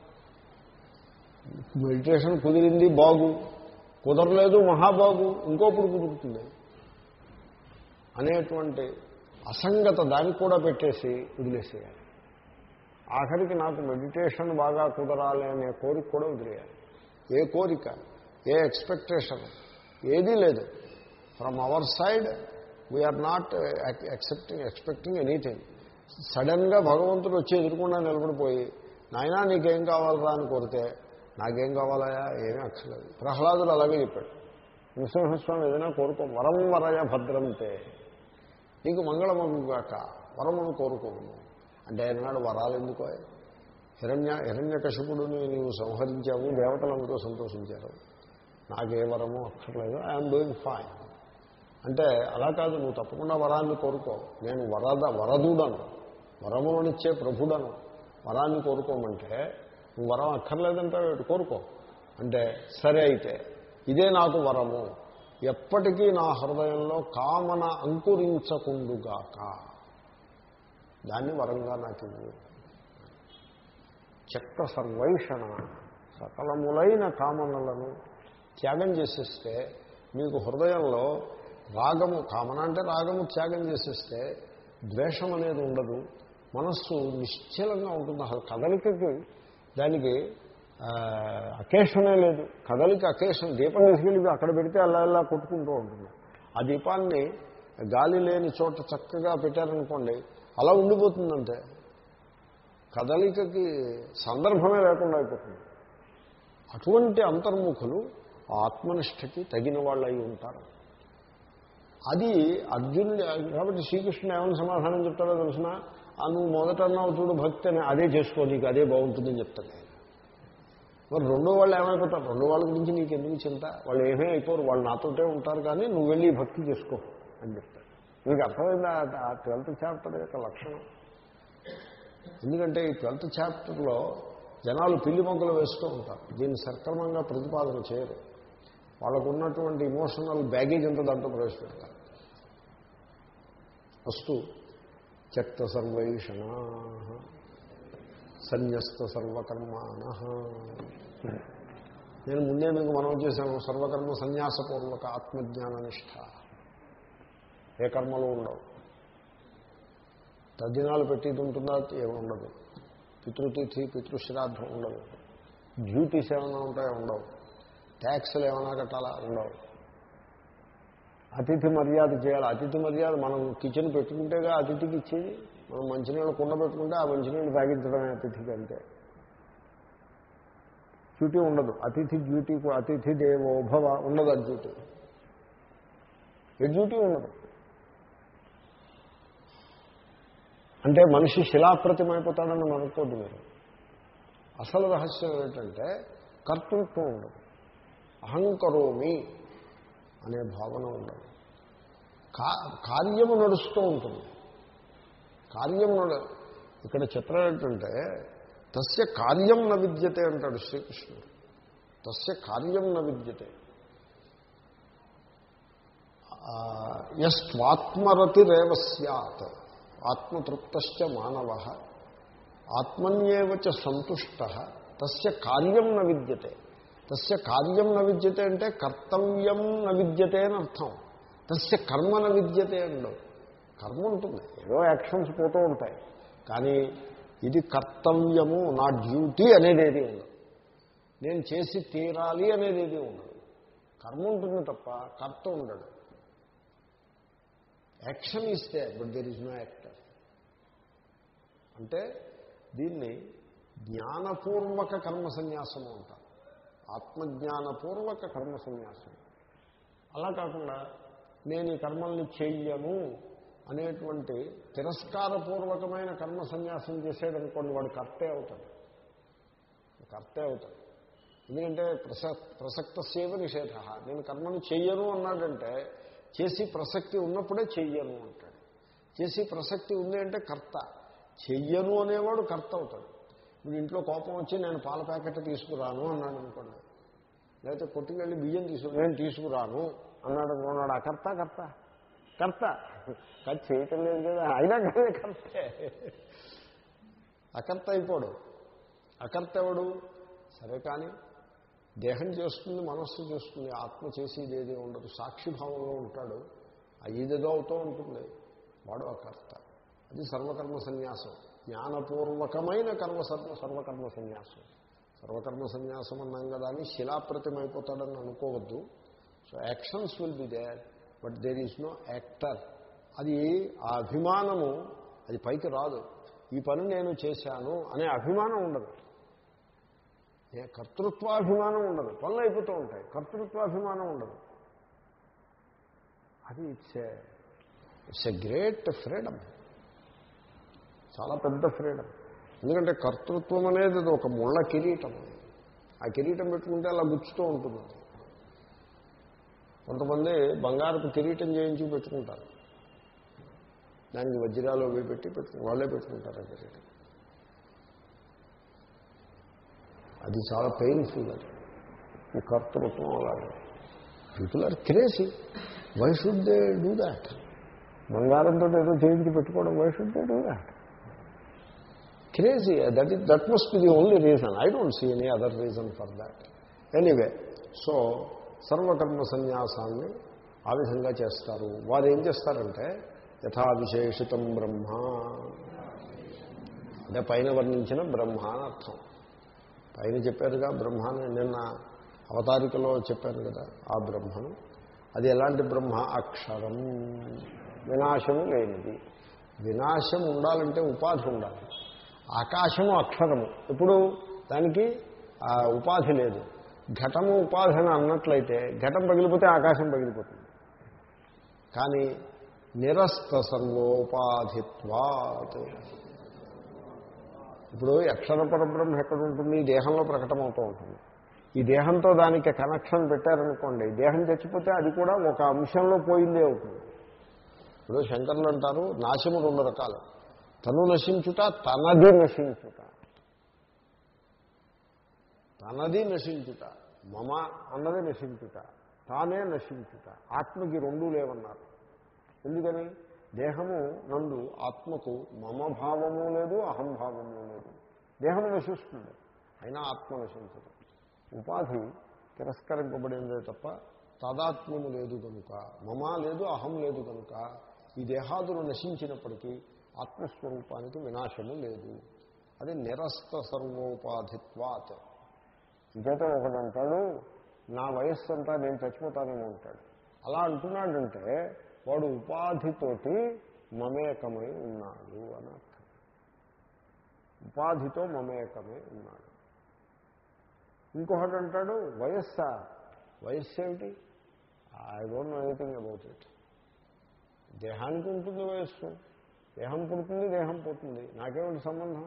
మెడిటేషన్ కుదిరింది బాగు కుదరలేదు మహాబాగు ఇంకోప్పుడు కుదురుతుంది అనేటువంటి అసంగత దానికి కూడా పెట్టేసి వదిలేసేయాలి ఆఖరికి నాకు మెడిటేషన్ బాగా కుదరాలి అనే కోరిక కూడా వదిలేయాలి ఏ కోరిక ఏ ఎక్స్పెక్టేషన్ ఏదీ లేదు from our side we are not excepting expecting anything సడన్గా భగవంతుడు వచ్చి ఎదురుకుండా నిలబడిపోయి నాయనా నీకేం కావాలరా అని కోరితే నాకేం కావాలయా ఏమీ అక్కర్లేదు ప్రహ్లాదుడు అలాగే చెప్పాడు నృసింహస్వామి ఏదైనా కోరుకో వరం వరయ భద్రంతే నీకు మంగళమగుగాక వరమును కోరుకోము అంటే ఆయన వరాలు ఎందుకో హిరణ్య హిరణ్యకశపుడుని నీవు సంహరించావు దేవతలందరూ సంతోషించారు నాకే వరము అక్కర్లేదు ఐఎమ్ డూయింగ్ ఫైన్ అంటే అలా కాదు నువ్వు తప్పకుండా వరాన్ని కోరుకో నేను వరద వరదుడను వరములనిచ్చే ప్రభుడను వరాన్ని కోరుకోమంటే నువ్వు వరం అక్కర్లేదంటే కోరుకో అంటే సరే అయితే ఇదే నాకు వరము ఎప్పటికీ నా హృదయంలో కామన అంకురించకుండుగాక దాన్ని వరంగా నాకు ఇవ్వు చెక్క సర్వైషణ సకలములైన కామనలను త్యాగం చేసేస్తే మీకు హృదయంలో రాగము కామన అంటే రాగము త్యాగం చేసేస్తే ద్వేషం అనేది ఉండదు మనస్సు నిశ్చలంగా ఉంటుంది అసలు కదలికకి దానికి అకేషనే లేదు కదలిక అకేషన్ దీపం తీసుకెళ్ళి అక్కడ పెడితే అలా అలా కొట్టుకుంటూ ఉంటుంది ఆ దీపాన్ని గాలి లేని చోట చక్కగా పెట్టారనుకోండి అలా ఉండిపోతుందంటే కదలికకి సందర్భమే లేకుండా అయిపోతుంది అటువంటి అంతర్ముఖులు ఆ ఆత్మనిష్టకి తగిన వాళ్ళు అయి ఉంటారు అది అర్జునుడు కాబట్టి శ్రీకృష్ణుడు ఏమైనా సమాధానం చెప్తాడో తెలిసిన నువ్వు మొదట అన్నావు చూడు భక్తి అని అదే చేసుకో నీకు అదే బాగుంటుందని చెప్తాడు ఆయన మరి రెండో వాళ్ళు ఏమైపోతారు రెండో వాళ్ళ గురించి నీకు ఎందుకు చింత వాళ్ళు ఏమీ అయిపోరు వాళ్ళు నాతోటే ఉంటారు కానీ నువ్వు వెళ్ళి ఈ భక్తి చేసుకో అని చెప్తాడు మీకు అర్థమైందా ఆ ట్వెల్త్ చాప్టర్ యొక్క లక్షణం ఎందుకంటే ఈ ట్వెల్త్ చాప్టర్లో జనాలు పిల్లి మొగ్గలు వేస్తూ ఉంటారు దీన్ని సక్రమంగా ప్రతిపాదన చేయరు వాళ్ళకు ఉన్నటువంటి ఇమోషనల్ బ్యాగేజ్ అంతా దాంట్లో ప్రవేశపెడతారు ఫస్ట్ త్యక్త సర్వైషణ సన్యస్త సర్వకర్మాణ నేను ముందే మీకు మనం చేశాను సర్వకర్మ సన్యాసపూర్వక ఆత్మజ్ఞాన నిష్ట ఏ కర్మలు ఉండవు తద్దినాలు పెట్టేది ఉంటుందా ఏమి ఉండదు పితృతిథి పితృశ్రాద్ధం ఉండదు డ్యూటీస్ ఏమైనా ఉంటాయో ఉండవు ట్యాక్స్లు ఏమైనా కట్టాలా ఉండవు అతిథి మర్యాద చేయాలి అతిథి మర్యాద మనం కిచెన్ పెట్టుకుంటేగా అతిథికి ఇచ్చేది మనం మంచినీళ్ళు కుండ పెట్టుకుంటే ఆ మంచినీళ్ళు తాగించడమే అతిథికి అంతే డ్యూటీ ఉండదు అతిథి డ్యూటీ అతిథి దేవోభవ ఉండదు ఆ డ్యూటీ ఏ డ్యూటీ ఉండదు అంటే మనిషి శిలాప్రతిమైపోతాడని అనుకోద్దు మీరు అసలు రహస్యం ఏంటంటే కర్తృత్వం ఉండదు అహంకరోమి అనే భావన ఉండదు కా కార్యము నడుస్తూ ఉంటుంది కార్యం నడు ఇక్కడ చిత్రం ఏంటంటే తస్య కార్యం న విద్యతే అంటాడు శ్రీకృష్ణుడు తస్య కార్యం న విద్యతే యస్వాత్మరతిరేవ సత్ ఆత్మతృప్తశ్చ మానవ ఆత్మన్యేవ చ సంతుష్ట తస్య కార్యం న విద్యతే తస్య కార్యం న విద్యతే అంటే కర్తవ్యం న విద్యతే అని అర్థం తస్య కర్మ న విద్యతే అండవు కర్మ ఉంటుంది ఏదో యాక్షన్స్ పోతూ ఉంటాయి కానీ ఇది కర్తవ్యము నా డ్యూటీ అనేది ఏది ఉండదు నేను చేసి తీరాలి అనేది ఏది ఉండదు కర్మ ఉంటుంది తప్ప కర్త ఉండడు యాక్షన్ ఇస్తే but there is no actor అంటే దీన్ని జ్ఞానపూర్వక కర్మ సన్యాసము అంటారు ఆత్మజ్ఞానపూర్వక కర్మ సన్యాసం అలా కాకుండా నేను ఈ కర్మల్ని చెయ్యను అనేటువంటి తిరస్కారపూర్వకమైన కర్మ సన్యాసం చేసేదనుకోండి వాడు కర్తే అవుతాడు కర్తే అవుతాడు ఎందుకంటే ప్రస ప్రసక్త సేవ నిషేధ నేను కర్మను చెయ్యను అన్నాడంటే చేసి ప్రసక్తి ఉన్నప్పుడే చెయ్యను అంటాడు చేసి ప్రసక్తి ఉంది అంటే కర్త చెయ్యను అనేవాడు కర్త అవుతాడు ఇప్పుడు ఇంట్లో కోపం వచ్చి నేను పాల ప్యాకెట్ తీసుకురాను అన్నాడు అనుకోండి లేకపోతే కొట్టుకెళ్ళి బియ్యం తీసుకు నేను తీసుకురాను అన్నాడు అనుకున్నాడు అకర్త కర్త కర్త కట్ చేయటం లేదు కదా అయినా కానీ కర్తే అకర్త అయిపోడు అకర్త ఎవడు సరే కానీ దేహం చేస్తుంది మనస్సు చేస్తుంది ఆత్మ చేసేది ఏది ఉండదు సాక్షిభావంలో ఉంటాడు ఆ ఏదేదో అవుతూ ఉంటుంది వాడు అకర్త అది సర్వకర్మ సన్యాసం జ్ఞానపూర్వకమైన కర్మ సర్వ సర్వకర్మ సన్యాసం సర్వకర్మ సన్యాసం అన్నాం కదా అని శిలాప్రతిమైపోతాడని అనుకోవద్దు so actions will be there but there is no actor అది ఆ అభిమానము అది పైకి రాదు ఈ పని నేను చేశాను అనే అభిమానం ఉండదు ఏ కర్తృత్వాభిమానం ఉండదు పనులు అయిపోతూ ఉంటాయి కర్తృత్వాభిమానం ఉండదు అది it's a it's a great freedom చాలా పెద్ద ఫ్రీడమ్ ఎందుకంటే కర్తృత్వం అనేది అది ఒక ముళ్ళ కిరీటం ఆ కిరీటం పెట్టుకుంటే అలా గుచ్చుతూ ఉంటుంది కొంతమంది బంగారపు కిరీటం చేయించి పెట్టుకుంటారు దానికి వజ్రాలు అవి పెట్టి పెట్టు వాళ్ళే పెట్టుకుంటారు ఆ కిరీటం అది చాలా పెయిన్ఫుల్ అది ఈ కర్తృత్వం అలాగే people are crazy why should they do that బంగారంతో ఏదో చేయించి పెట్టుకోవడం why should they do that crazy that is that must be the only reason I don't see any other reason for that anyway so సర్వకర్మ సన్యాసాన్ని ఆ విధంగా చేస్తారు వారు ఏం చేస్తారంటే యథా విశేషితం బ్రహ్మ అంటే పైన వర్ణించిన బ్రహ్మ అని అర్థం పైన చెప్పారుగా బ్రహ్మాన్ని నిన్న అవతారికలో చెప్పారు కదా ఆ బ్రహ్మను అది ఎలాంటి బ్రహ్మ అక్షరం వినాశము లేనిది వినాశం ఉండాలంటే ఉపాధి ఉండాలి ఆకాశము అక్షరము ఇప్పుడు దానికి ఉపాధి లేదు ఘటము ఉపాధన అన్నట్లయితే ఘటం పగిలిపోతే ఆకాశం పగిలిపోతుంది కానీ నిరస్త సర్వోపాధిత్వాత్ ఇప్పుడు అక్షర పరబ్రహ్మ ఎక్కడ ఉంటుంది ఈ దేహంలో ప్రకటమవుతూ ఉంటుంది ఈ దేహంతో దానికి కనెక్షన్ పెట్టారనుకోండి దేహం చచ్చిపోతే అది కూడా ఒక అంశంలో పోయిందే అవుతుంది ఇప్పుడు శంకర్లు అంటారు నాశము రెండు రకాలు తను నశించుట తనది నశించుట తనది నశించుట మమ అన్నది నశించుట తానే నశించుట ఆత్మకి రెండూ లేవన్నారు ఎందుకని దేహము నందు ఆత్మకు మమ భావము లేదు అహంభావము లేదు దేహం నశిస్తుంది అయినా ఆత్మ నశించదు ఉపాధి తిరస్కరింపబడిందే తప్ప తాదాత్మ్యము లేదు కనుక మమ లేదు అహం లేదు కనుక ఈ దేహాదులు నశించినప్పటికీ ఆత్మస్వరూపానికి వినాశము లేదు అది నిరస్త సర్వోపాధిత్వాత్ ఇంకైతే ఒకడు అంటాడు నా వయస్సు అంతా నేను చచ్చిపోతానేమో అంటాడు అలా అంటున్నాడంటే వాడు ఉపాధితోటి మమేకమై ఉన్నాడు అని అర్థం ఉపాధితో మమేకమై ఉన్నాడు ఇంకొకటి అంటాడు వయస్సా వయస్సు ఏమిటి I don't know anything about it దేహానికి ఉంటుంది వయస్సు దేహం పుడుతుంది దేహం పోతుంది నాకేమిటి సంబంధం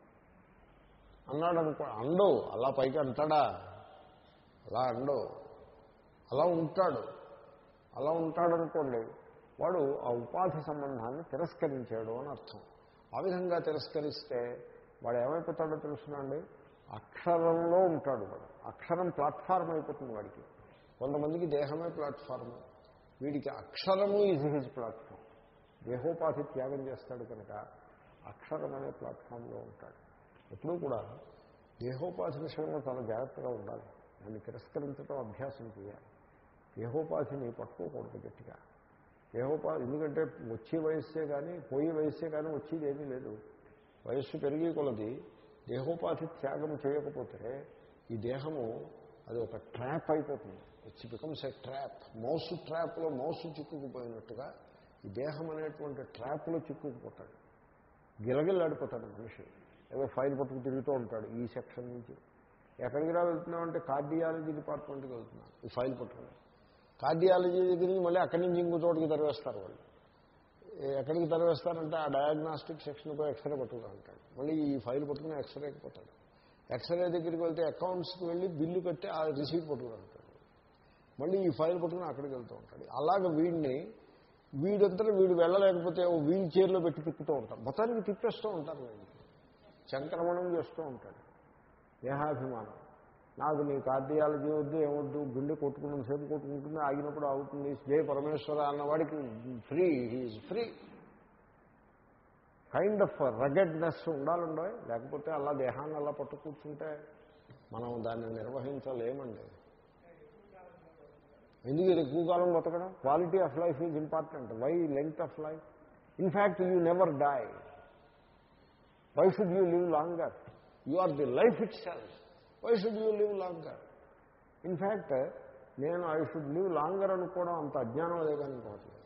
అన్నాడు అనుకో అండు అలా పైకి అంటాడా అలా అండు అలా ఉంటాడు అలా ఉంటాడనుకోండి వాడు ఆ ఉపాధి సంబంధాన్ని తిరస్కరించాడు అని అర్థం ఆ విధంగా తిరస్కరిస్తే వాడు ఏమైపోతాడో తెలుసునండి అక్షరంలో ఉంటాడు వాడు అక్షరం ప్లాట్ఫారం అయిపోతుంది వాడికి కొంతమందికి దేహమే ప్లాట్ఫారం వీడికి అక్షరము ఈజ్ హిజ్ ప్లాట్ఫామ్ దేహోపాధి త్యాగం చేస్తాడు కనుక అక్షరం అనే ప్లాట్ఫామ్లో ఉంటాడు ఎప్పుడూ కూడా దేహోపాధి విషయంలో చాలా జాగ్రత్తగా ఉండాలి దాన్ని తిరస్కరించడం అభ్యాసం చేయాలి దేహోపాధిని పట్టుకోకూడదు గట్టిగా దేహోపాధి ఎందుకంటే వచ్చే వయస్సే కానీ పోయే వయస్సే కానీ వచ్చేది ఏమీ లేదు వయస్సు పెరిగి కొలది దేహోపాధి త్యాగం చేయకపోతే ఈ దేహము అది ఒక ట్రాప్ అయిపోతుంది it's becomes a trap mouse ట్రాప్లో మౌసు చిక్కుకుపోయినట్టుగా ఈ దేహం అనేటువంటి ట్రాప్లో చిక్కుకుపోతాడు గిలగిల్లాడిపోతాడు మనిషి ఏదో ఫైల్ పట్టుకు తిరుగుతూ ఉంటాడు ఈ సెక్షన్ నుంచి ఎక్కడికి రా వెళ్తున్నామంటే కార్డియాలజీ డిపార్ట్మెంట్కి వెళ్తున్నాం ఈ ఫైల్ పట్టుకుని కార్డియాలజీ దగ్గర నుంచి మళ్ళీ అక్కడి నుంచి ఇంకో చోటుకి తరవేస్తారు వాళ్ళు ఎక్కడికి తరవేస్తారంటే ఆ డయాగ్నాస్టిక్ సెక్షన్కు ఎక్స్రే పట్టుకుని ఉంటాడు మళ్ళీ ఈ ఫైల్ పట్టుకుని ఎక్స్రేకి పోతాడు ఎక్స్రే దగ్గరికి వెళ్తే అకౌంట్స్కి వెళ్ళి బిల్లు కట్టి ఆ రిసీట్ పట్టుకుని ఉంటాడు మళ్ళీ ఈ ఫైల్ పట్టుకుని అక్కడికి వెళ్తూ ఉంటాడు అలాగ వీడిని వీడంతా వీడు వెళ్ళలేకపోతే ఓ వీల్ చైర్లో పెట్టి తిప్పుతూ ఉంటాడు మొత్తానికి తిప్పేస్తూ ఉంటారు వీడిని సంక్రమణం చేస్తూ ఉంటాడు దేహాభిమానం నాకు నీ కార్డియాలజీ వద్దు ఏమొద్దు గుండె కొట్టుకున్న సేపు కొట్టుకుంటుంది ఆగినప్పుడు అవుతుంది జయ పరమేశ్వర అన్నవాడికి free he's free kind of ruggedness ఉండాలండో లేకపోతే అలా దేహాన్ని అలా పట్టు కూర్చుంటే మనం దాన్ని నిర్వహించలేమండి ఎందుకు ఇది ఎక్కువ కాలం బతకడం quality of life is important why length of life in fact you never die why should you live longer you are the life itself why should you live longer in fact నేను ఐ షుడ్ లివ్ లాంగర్ అనుకోవడం అంత అజ్ఞానం అదే కానీ ఇంకోవట్లేదు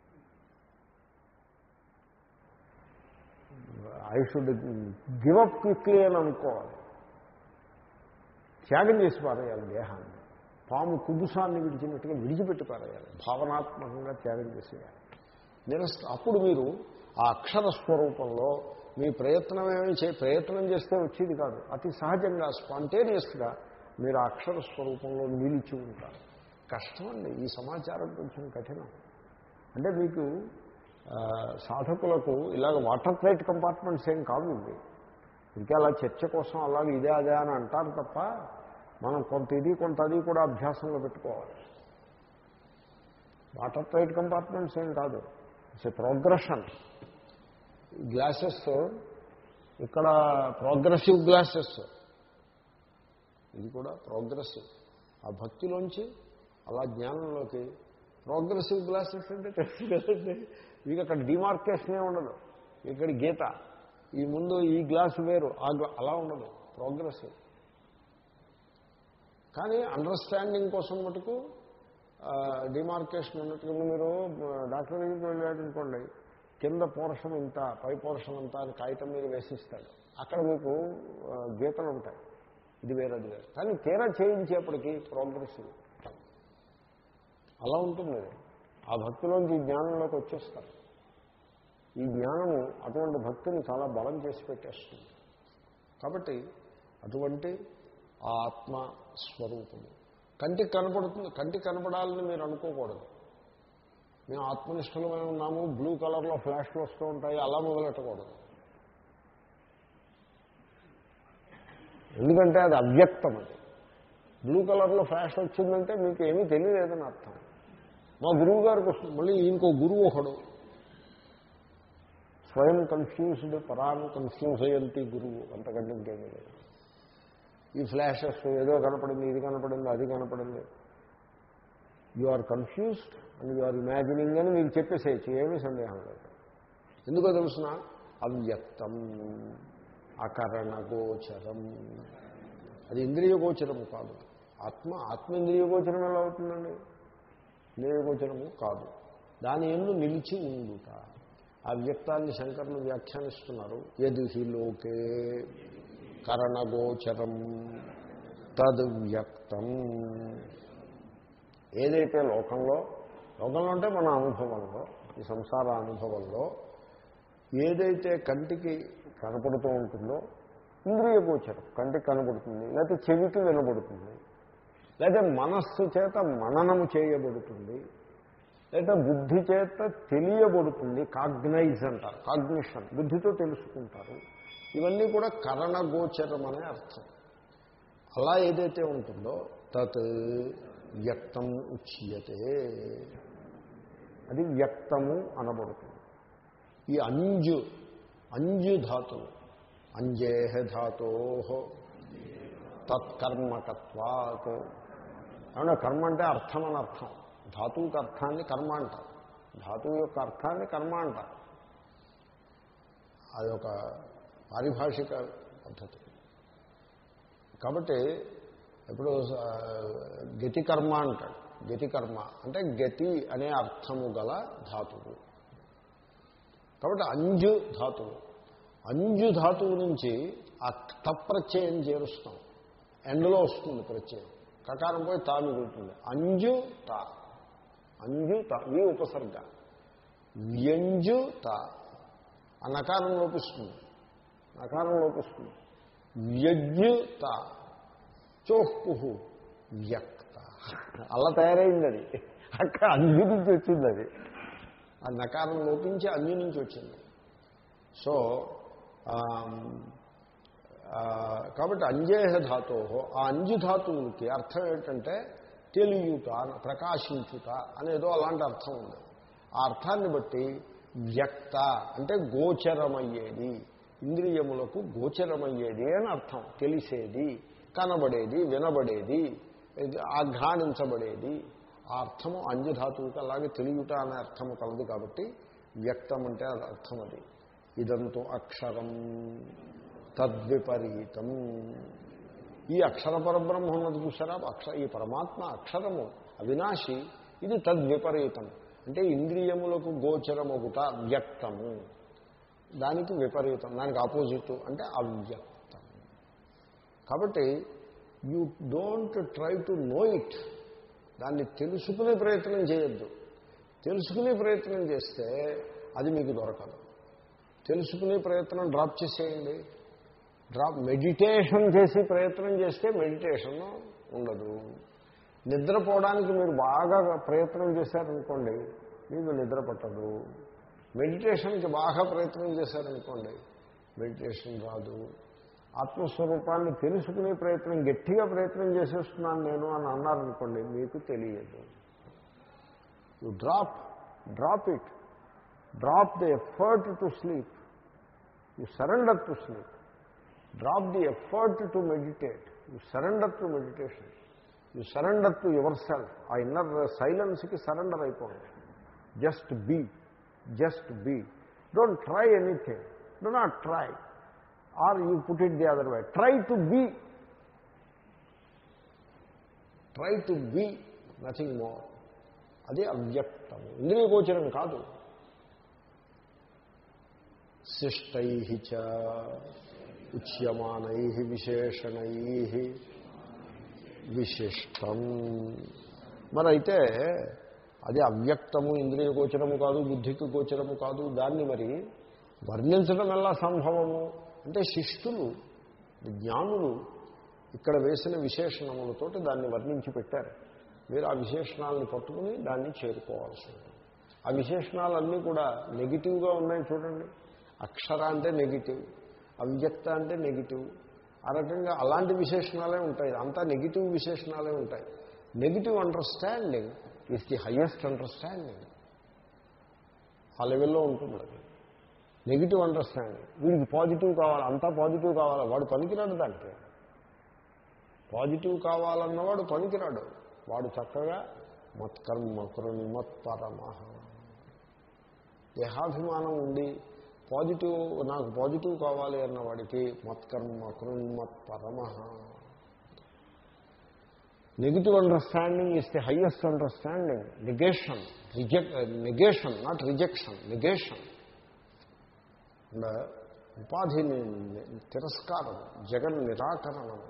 I should give up quickly అని అనుకోవాలి త్యాగం చేసి పారేయాలి దేహాన్ని పాము కుబుసాన్ని విడిచినట్టుగా విడిచిపెట్టి పారేయాలి భావనాత్మకంగా త్యాగం చేసేయాలి నిరస్త అప్పుడు మీరు ఆ అక్షర స్వరూపంలో మీ ప్రయత్నం ఏమి చే ప్రయత్నం చేస్తే వచ్చేది కాదు అతి సహజంగా స్పాంటేనియస్గా మీరు ఆ అక్షర స్వరూపంలో నిలిచి ఉంటారు కష్టమండి ఈ సమాచారం కొంచెం కఠినం అంటే మీకు సాధకులకు ఇలాగ వాటర్ టైట్ కంపార్ట్మెంట్స్ ఏం కాదు ఇవి ఇంకా అలా చర్చ కోసం అలాగే ఇదే అదే అని అంటారు తప్ప మనం కొంత ఇది కొంత అది కూడా అభ్యాసంలో పెట్టుకోవాలి వాటర్ టైట్ కంపార్ట్మెంట్స్ ఏం కాదు ఇట్స్ ఏ ప్రోగ్రెషన్ గ్లాసెస్ ఇక్కడ ప్రోగ్రెసివ్ గ్లాసెస్ ఇది కూడా ప్రోగ్రెసివ్ ఆ భక్తిలోంచి అలా జ్ఞానంలోకి ప్రోగ్రెసివ్ గ్లాసెస్ అంటే తెలుసు కదండి మీకు అక్కడ డిమార్కేషనే ఉండదు ఇక్కడ గీత ఈ ముందు ఈ గ్లాసు వేరు ఆ అలా ఉండదు ప్రోగ్రెసివ్ కానీ అండర్స్టాండింగ్ కోసం మటుకు డిమార్కేషన్ ఉన్నట్టుగా మీరు డాక్టర్ దగ్గరికి వెళ్ళాడనుకోండి కింద పోర్షన్ ఇంత పై పోర్షన్ అంతా అని కాగితం మీద వేసిస్తాడు అక్కడ మీకు గీతలు ఉంటాయి ఇది వేరే అది వేరు కానీ తీరా చేయించేప్పటికీ ప్రోగ్రెసివ్ అలా ఉంటుంది ఆ భక్తిలోంచి ఈ జ్ఞానంలోకి వచ్చేస్తారు ఈ జ్ఞానము అటువంటి భక్తిని చాలా బలం చేసి పెట్టేస్తుంది కాబట్టి అటువంటి ఆ ఆత్మ స్వరూపము కంటికి కనపడుతుంది కంటికి కనపడాలని మీరు అనుకోకూడదు మేము ఆత్మనిష్టలమై ఉన్నాము బ్లూ కలర్లో ఫ్లాష్లు వస్తూ ఉంటాయి అలా మొదలెట్టకూడదు ఎందుకంటే అది అవ్యక్తం అది బ్లూ కలర్లో ఫ్లాష్ వచ్చిందంటే మీకు ఏమీ తెలియలేదని అర్థం మా గురువు గారికి వస్తుంది మళ్ళీ ఇంకో గురువు ఒకడు స్వయం కన్ఫ్యూజ్డ్ పరాన్ని కన్ఫ్యూజ్ అయ్యంతి గురువు అంతకంటే ఇంకేమీ లేదు ఈ ఫ్లాషెస్ ఏదో కనపడింది ఇది కనపడింది అది కనపడింది you are confused and you are imagining అని మీకు చెప్పేసేయచ్చు ఏమీ సందేహం లేదు ఎందుకో తెలుసిన అవ్యక్తం అకరణగోచరం అది ఇంద్రియగోచరము కాదు ఆత్మ ఆత్మ ఇంద్రియగోచరం ఎలా అవుతుందండి ఇంద్రియగోచరము కాదు దాని ఎందు నిలిచి ఉండుట ఆ వ్యక్తాన్ని శంకర్లు వ్యాఖ్యానిస్తున్నారు ఎది హి లోకే కరణగోచరం తద్వ్యక్తం ఏదైతే లోకంలో లోకంలో అంటే మన అనుభవంలో ఈ సంసార అనుభవంలో ఏదైతే కంటికి కనపడుతూ ఉంటుందో ఇంద్రియ గోచరం కంటికి కనపడుతుంది లేకపోతే చెవికి వినబడుతుంది లేదా మనస్సు చేత మననము చేయబడుతుంది లేదా బుద్ధి చేత తెలియబడుతుంది కాగ్నైజ్ అంటారు కాగ్నిషన్ బుద్ధితో తెలుసుకుంటారు ఇవన్నీ కూడా కరణగోచరం అనే అర్థం అలా ఏదైతే ఉంటుందో తత్ వ్యక్తం ఉచ్యతే అది వ్యక్తము అనబడుతుంది ఈ అంజు అంజు ధాతువు అంజేహ ధాతో తత్కర్మకత్వాత్ ఏమన్నా కర్మ అంటే అర్థం అని అర్థం ధాతువుకి అర్థాన్ని కర్మ అంటారు ధాతువు యొక్క అర్థాన్ని కర్మ అంటారు అది ఒక పారిభాషిక పద్ధతి కాబట్టి ఇప్పుడు ఆ, గతి కర్మ అంటాడు గతి కర్మ అంటే గతి అనే అర్థము గల ధాతువు కాబట్టి అంజు ధాతువు అంజు ధాతువు నుంచి ఆ తప్రత్యయం చేరుస్తాం ఎండలో వస్తుంది ప్రత్యయం కకారం పోయి తా మిగులుతుంది అంజు తా అంజు తా ఈ ఉపసర్గ వ్యంజు తా ఆ నకారం లోపిస్తుంది నకారం లోపిస్తుంది వ్యజ్యుత చోహ్కు వ్యక్త అలా తయారైంది అది అక్కడ అంజు నుంచి వచ్చింది అది ఆ నకారం లోపించి అంజు నుంచి వచ్చింది సో ఆమ్, ఆ, కాబట్టి అంజేహ ధాతో ఆ అంజు ధాతువులకి అర్థం ఏంటంటే తెలియుట ప్రకాశించుట అనేదో అలాంటి అర్థం ఉంది ఆ అర్థాన్ని బట్టి వ్యక్త అంటే గోచరమయ్యేది ఇంద్రియములకు గోచరమయ్యేది అని అర్థం తెలిసేది కనబడేది వినబడేది ఆఘ్రానించబడేది ఆ అర్థము అంజధాతువుకి అలాగే తెలియట అనే అర్థము కలదు కాబట్టి వ్యక్తం అంటే అది అర్థం అది ఇదంతో అక్షరం తద్విపరీతం ఈ అక్షర పరబ్రహ్మ ఉన్నది చూసారా అక్ష ఈ పరమాత్మ అక్షరము అవినాశి ఇది తద్విపరీతం అంటే ఇంద్రియములకు గోచరమొకట వ్యక్తము దానికి విపరీతం దానికి ఆపోజిట్ అంటే అవ్యక్తం కాబట్టి you don't try to know it దాన్ని తెలుసుకునే ప్రయత్నం చేయొద్దు తెలుసుకునే ప్రయత్నం చేస్తే అది మీకు దొరకదు తెలుసుకునే ప్రయత్నం డ్రాప్ చేసేయండి డ్రాప్ మెడిటేషన్ చేసి ప్రయత్నం చేస్తే మెడిటేషన్ ఉండదు నిద్రపోవడానికి మీరు బాగా ప్రయత్నం చేశారనుకోండి మీకు నిద్ర పట్టదు మెడిటేషన్కి బాగా ప్రయత్నం చేశారనుకోండి మెడిటేషన్ రాదు ఆత్మస్వరూపాన్ని తెలుసుకునే ప్రయత్నం గట్టిగా ప్రయత్నం చేసేస్తున్నాను నేను అని అన్నారనుకోండి మీకు తెలియదు you drop drop it drop the effort to sleep you surrender to sleep drop the effort to meditate you surrender to meditation you surrender to yourself ఆ ఇన్నర్ సైలెన్స్కి సరెండర్ అయిపోండి just be just be don't try anything do not try or you put it the other way try to be try to be nothing more అది అవ్యక్తం ఇంద్రియగోచరం కాదు శిష్టై చ ఉచ్యమానై విశేషణై విశిష్టం మరి అయితే అది అవ్యక్తము ఇంద్రియ గోచరము కాదు బుద్ధికి గోచరము కాదు దాన్ని మరి వర్ణించడం ఎలా సంభవము అంటే శిష్టులు జ్ఞానులు ఇక్కడ వేసిన విశేషణములతోటి దాన్ని వర్ణించి పెట్టారు మీరు ఆ విశేషణాలను పట్టుకుని దాన్ని చేరుకోవాల్సి ఉంటుంది ఆ విశేషణాలన్నీ కూడా నెగిటివ్గా ఉన్నాయి చూడండి అక్షర అంటే నెగిటివ్ అవ్యక్త అంటే నెగిటివ్ ఆ రకంగా అలాంటి విశేషణాలే ఉంటాయి అంతా నెగిటివ్ విశేషణాలే ఉంటాయి negative understanding is the highest understanding ఆ లెవెల్లో ఉంటుంది అది నెగిటివ్ అండర్స్టాండింగ్ వీడికి పాజిటివ్ కావాలి అంతా పాజిటివ్ కావాలి వాడు పనికిరాడు దానికి పాజిటివ్ కావాలన్నవాడు పనికిరాడు వాడు చక్కగా మత్కర్మ కృన్మత్పరమ దేహాభిమానం ఉండి పాజిటివ్ నాకు పాజిటివ్ కావాలి అన్నవాడికి మత్కర్మ కృన్మత్పరమ negative understanding is the highest understanding negation reject negation not rejection negation and ఉపాధిని తిరస్కారం జగన్ నిరాకరణం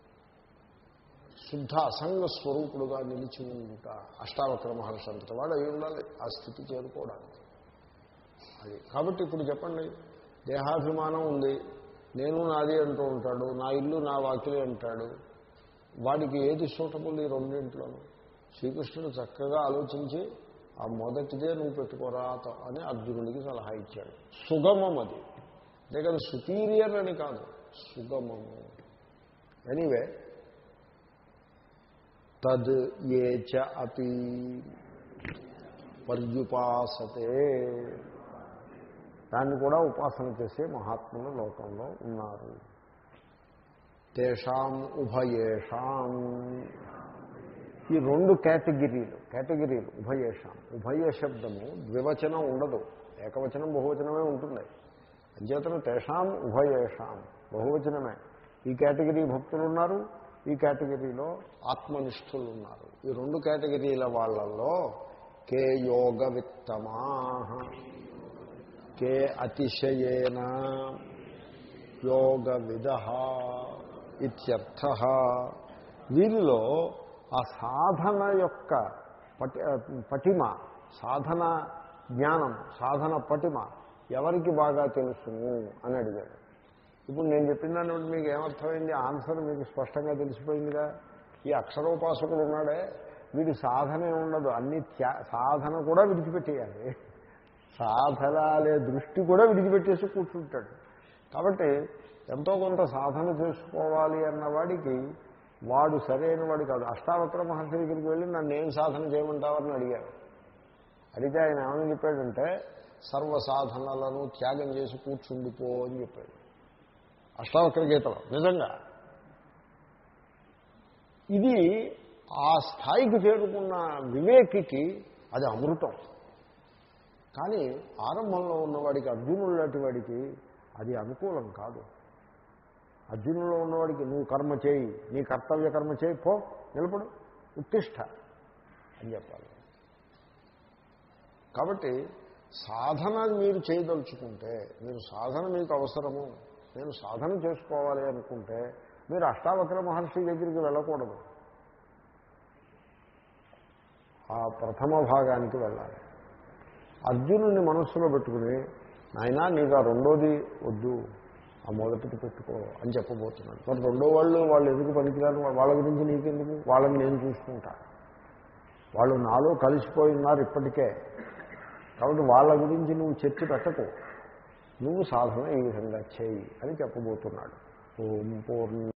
శుద్ధ అసంగ స్వరూపుడుగా నిలిచి ఉండుట అష్టావక్ర మహర్షి అంతటి వాడు అయి ఉండాలి ఆ స్థితి చేరుకోవడానికి అది కాబట్టి ఇప్పుడు చెప్పండి దేహాభిమానం ఉంది నేను నాది అంటూ ఉంటాడు నా ఇల్లు నా వాకిలి అంటాడు వాడికి ఏది సూటబుల్ ఈ రెండింట్లోనూ శ్రీకృష్ణుడు చక్కగా ఆలోచించి ఆ మొదటిదే నువ్వు పెట్టుకోరా అని అర్జునుడికి సలహా ఇచ్చాడు సుగమం అది అంతేకాదు సుపీరియర్ అని కాదు సుగమము ఎనీవే తద్ ఏ చ అపి పర్యుపాసతే దాన్ని కూడా ఉపాసన చేసే మహాత్ములు లోకంలో ఉన్నారు తేషాం ఉభయేషాం ఈ రెండు కేటగిరీలు కేటగిరీలు ఉభయేషాం ఉభయ శబ్దము ద్వివచనం ఉండదు ఏకవచనం బహువచనమే ఉంటుంది అంచేతను తేషాం ఉభయేషాం బహువచనమే ఈ కేటగిరీ భక్తులు ఉన్నారు ఈ కేటగిరీలో ఆత్మనిష్ఠులు ఉన్నారు ఈ రెండు కేటగిరీల వాళ్ళల్లో కే యోగ విత్తమా కే అతిశయేన యోగ విద ఇత్యర్థ వీరిలో ఆ సాధన యొక్క పటి పటిమ సాధన జ్ఞానం సాధన పటిమ ఎవరికి బాగా తెలుసును అని అడిగాడు ఇప్పుడు నేను చెప్పిన దాన్ని బట్టి మీకు ఏమర్థమైంది ఆన్సర్ మీకు స్పష్టంగా తెలిసిపోయిందిగా ఈ అక్షరోపాసకుడు ఉన్నాడే వీడి సాధనే ఉండదు అన్ని త్యా సాధన కూడా విడిచిపెట్టేయాలి సాధన అనే దృష్టి కూడా విడిచిపెట్టేసి కూర్చుంటాడు కాబట్టి ఎంతో కొంత సాధన చేసుకోవాలి అన్నవాడికి వాడు సరైన వాడు కాదు అష్టావక్ర మహర్షి దగ్గరికి వెళ్ళి నన్ను ఏం సాధన చేయమంటావని అడిగారు అడిగితే ఆయన ఏమని చెప్పాడంటే సర్వ సాధనలను త్యాగం చేసి కూర్చుండిపో అని చెప్పాడు అష్టావక్ర గీతలో నిజంగా ఇది ఆ స్థాయికి చేరుకున్న వివేకికి అది అమృతం కానీ ఆరంభంలో ఉన్నవాడికి అర్జునుడు లాంటి వాడికి అది అనుకూలం కాదు అర్జునులో ఉన్నవాడికి నువ్వు కర్మ చేయి నీ కర్తవ్య కర్మ చేయి పో నిలబడు ఉత్తిష్ట అని చెప్పాలి కాబట్టి సాధన మీరు చేయదలుచుకుంటే మీరు సాధన మీకు అవసరము నేను సాధన చేసుకోవాలి అనుకుంటే మీరు అష్టావక్ర మహర్షి దగ్గరికి వెళ్ళకూడదు ఆ ప్రథమ భాగానికి వెళ్ళాలి అర్జునుడిని మనస్సులో పెట్టుకుని నాయనా నీకు ఆ రెండోది వద్దు ఆ మొదటిది పెట్టుకో అని చెప్పబోతున్నాడు మరి రెండో వాళ్ళు వాళ్ళు ఎందుకు పనికిరారు వాళ్ళ గురించి నీకెందుకు వాళ్ళని నేను చూసుకుంటా వాళ్ళు నాలో కలిసిపోయి ఉన్నారు ఇప్పటికే కాబట్టి వాళ్ళ గురించి నువ్వు చర్చ పెట్టకు నువ్వు సాధన ఈ విధంగా చేయి అని చెప్పబోతున్నాడు ఓం పూర్ణ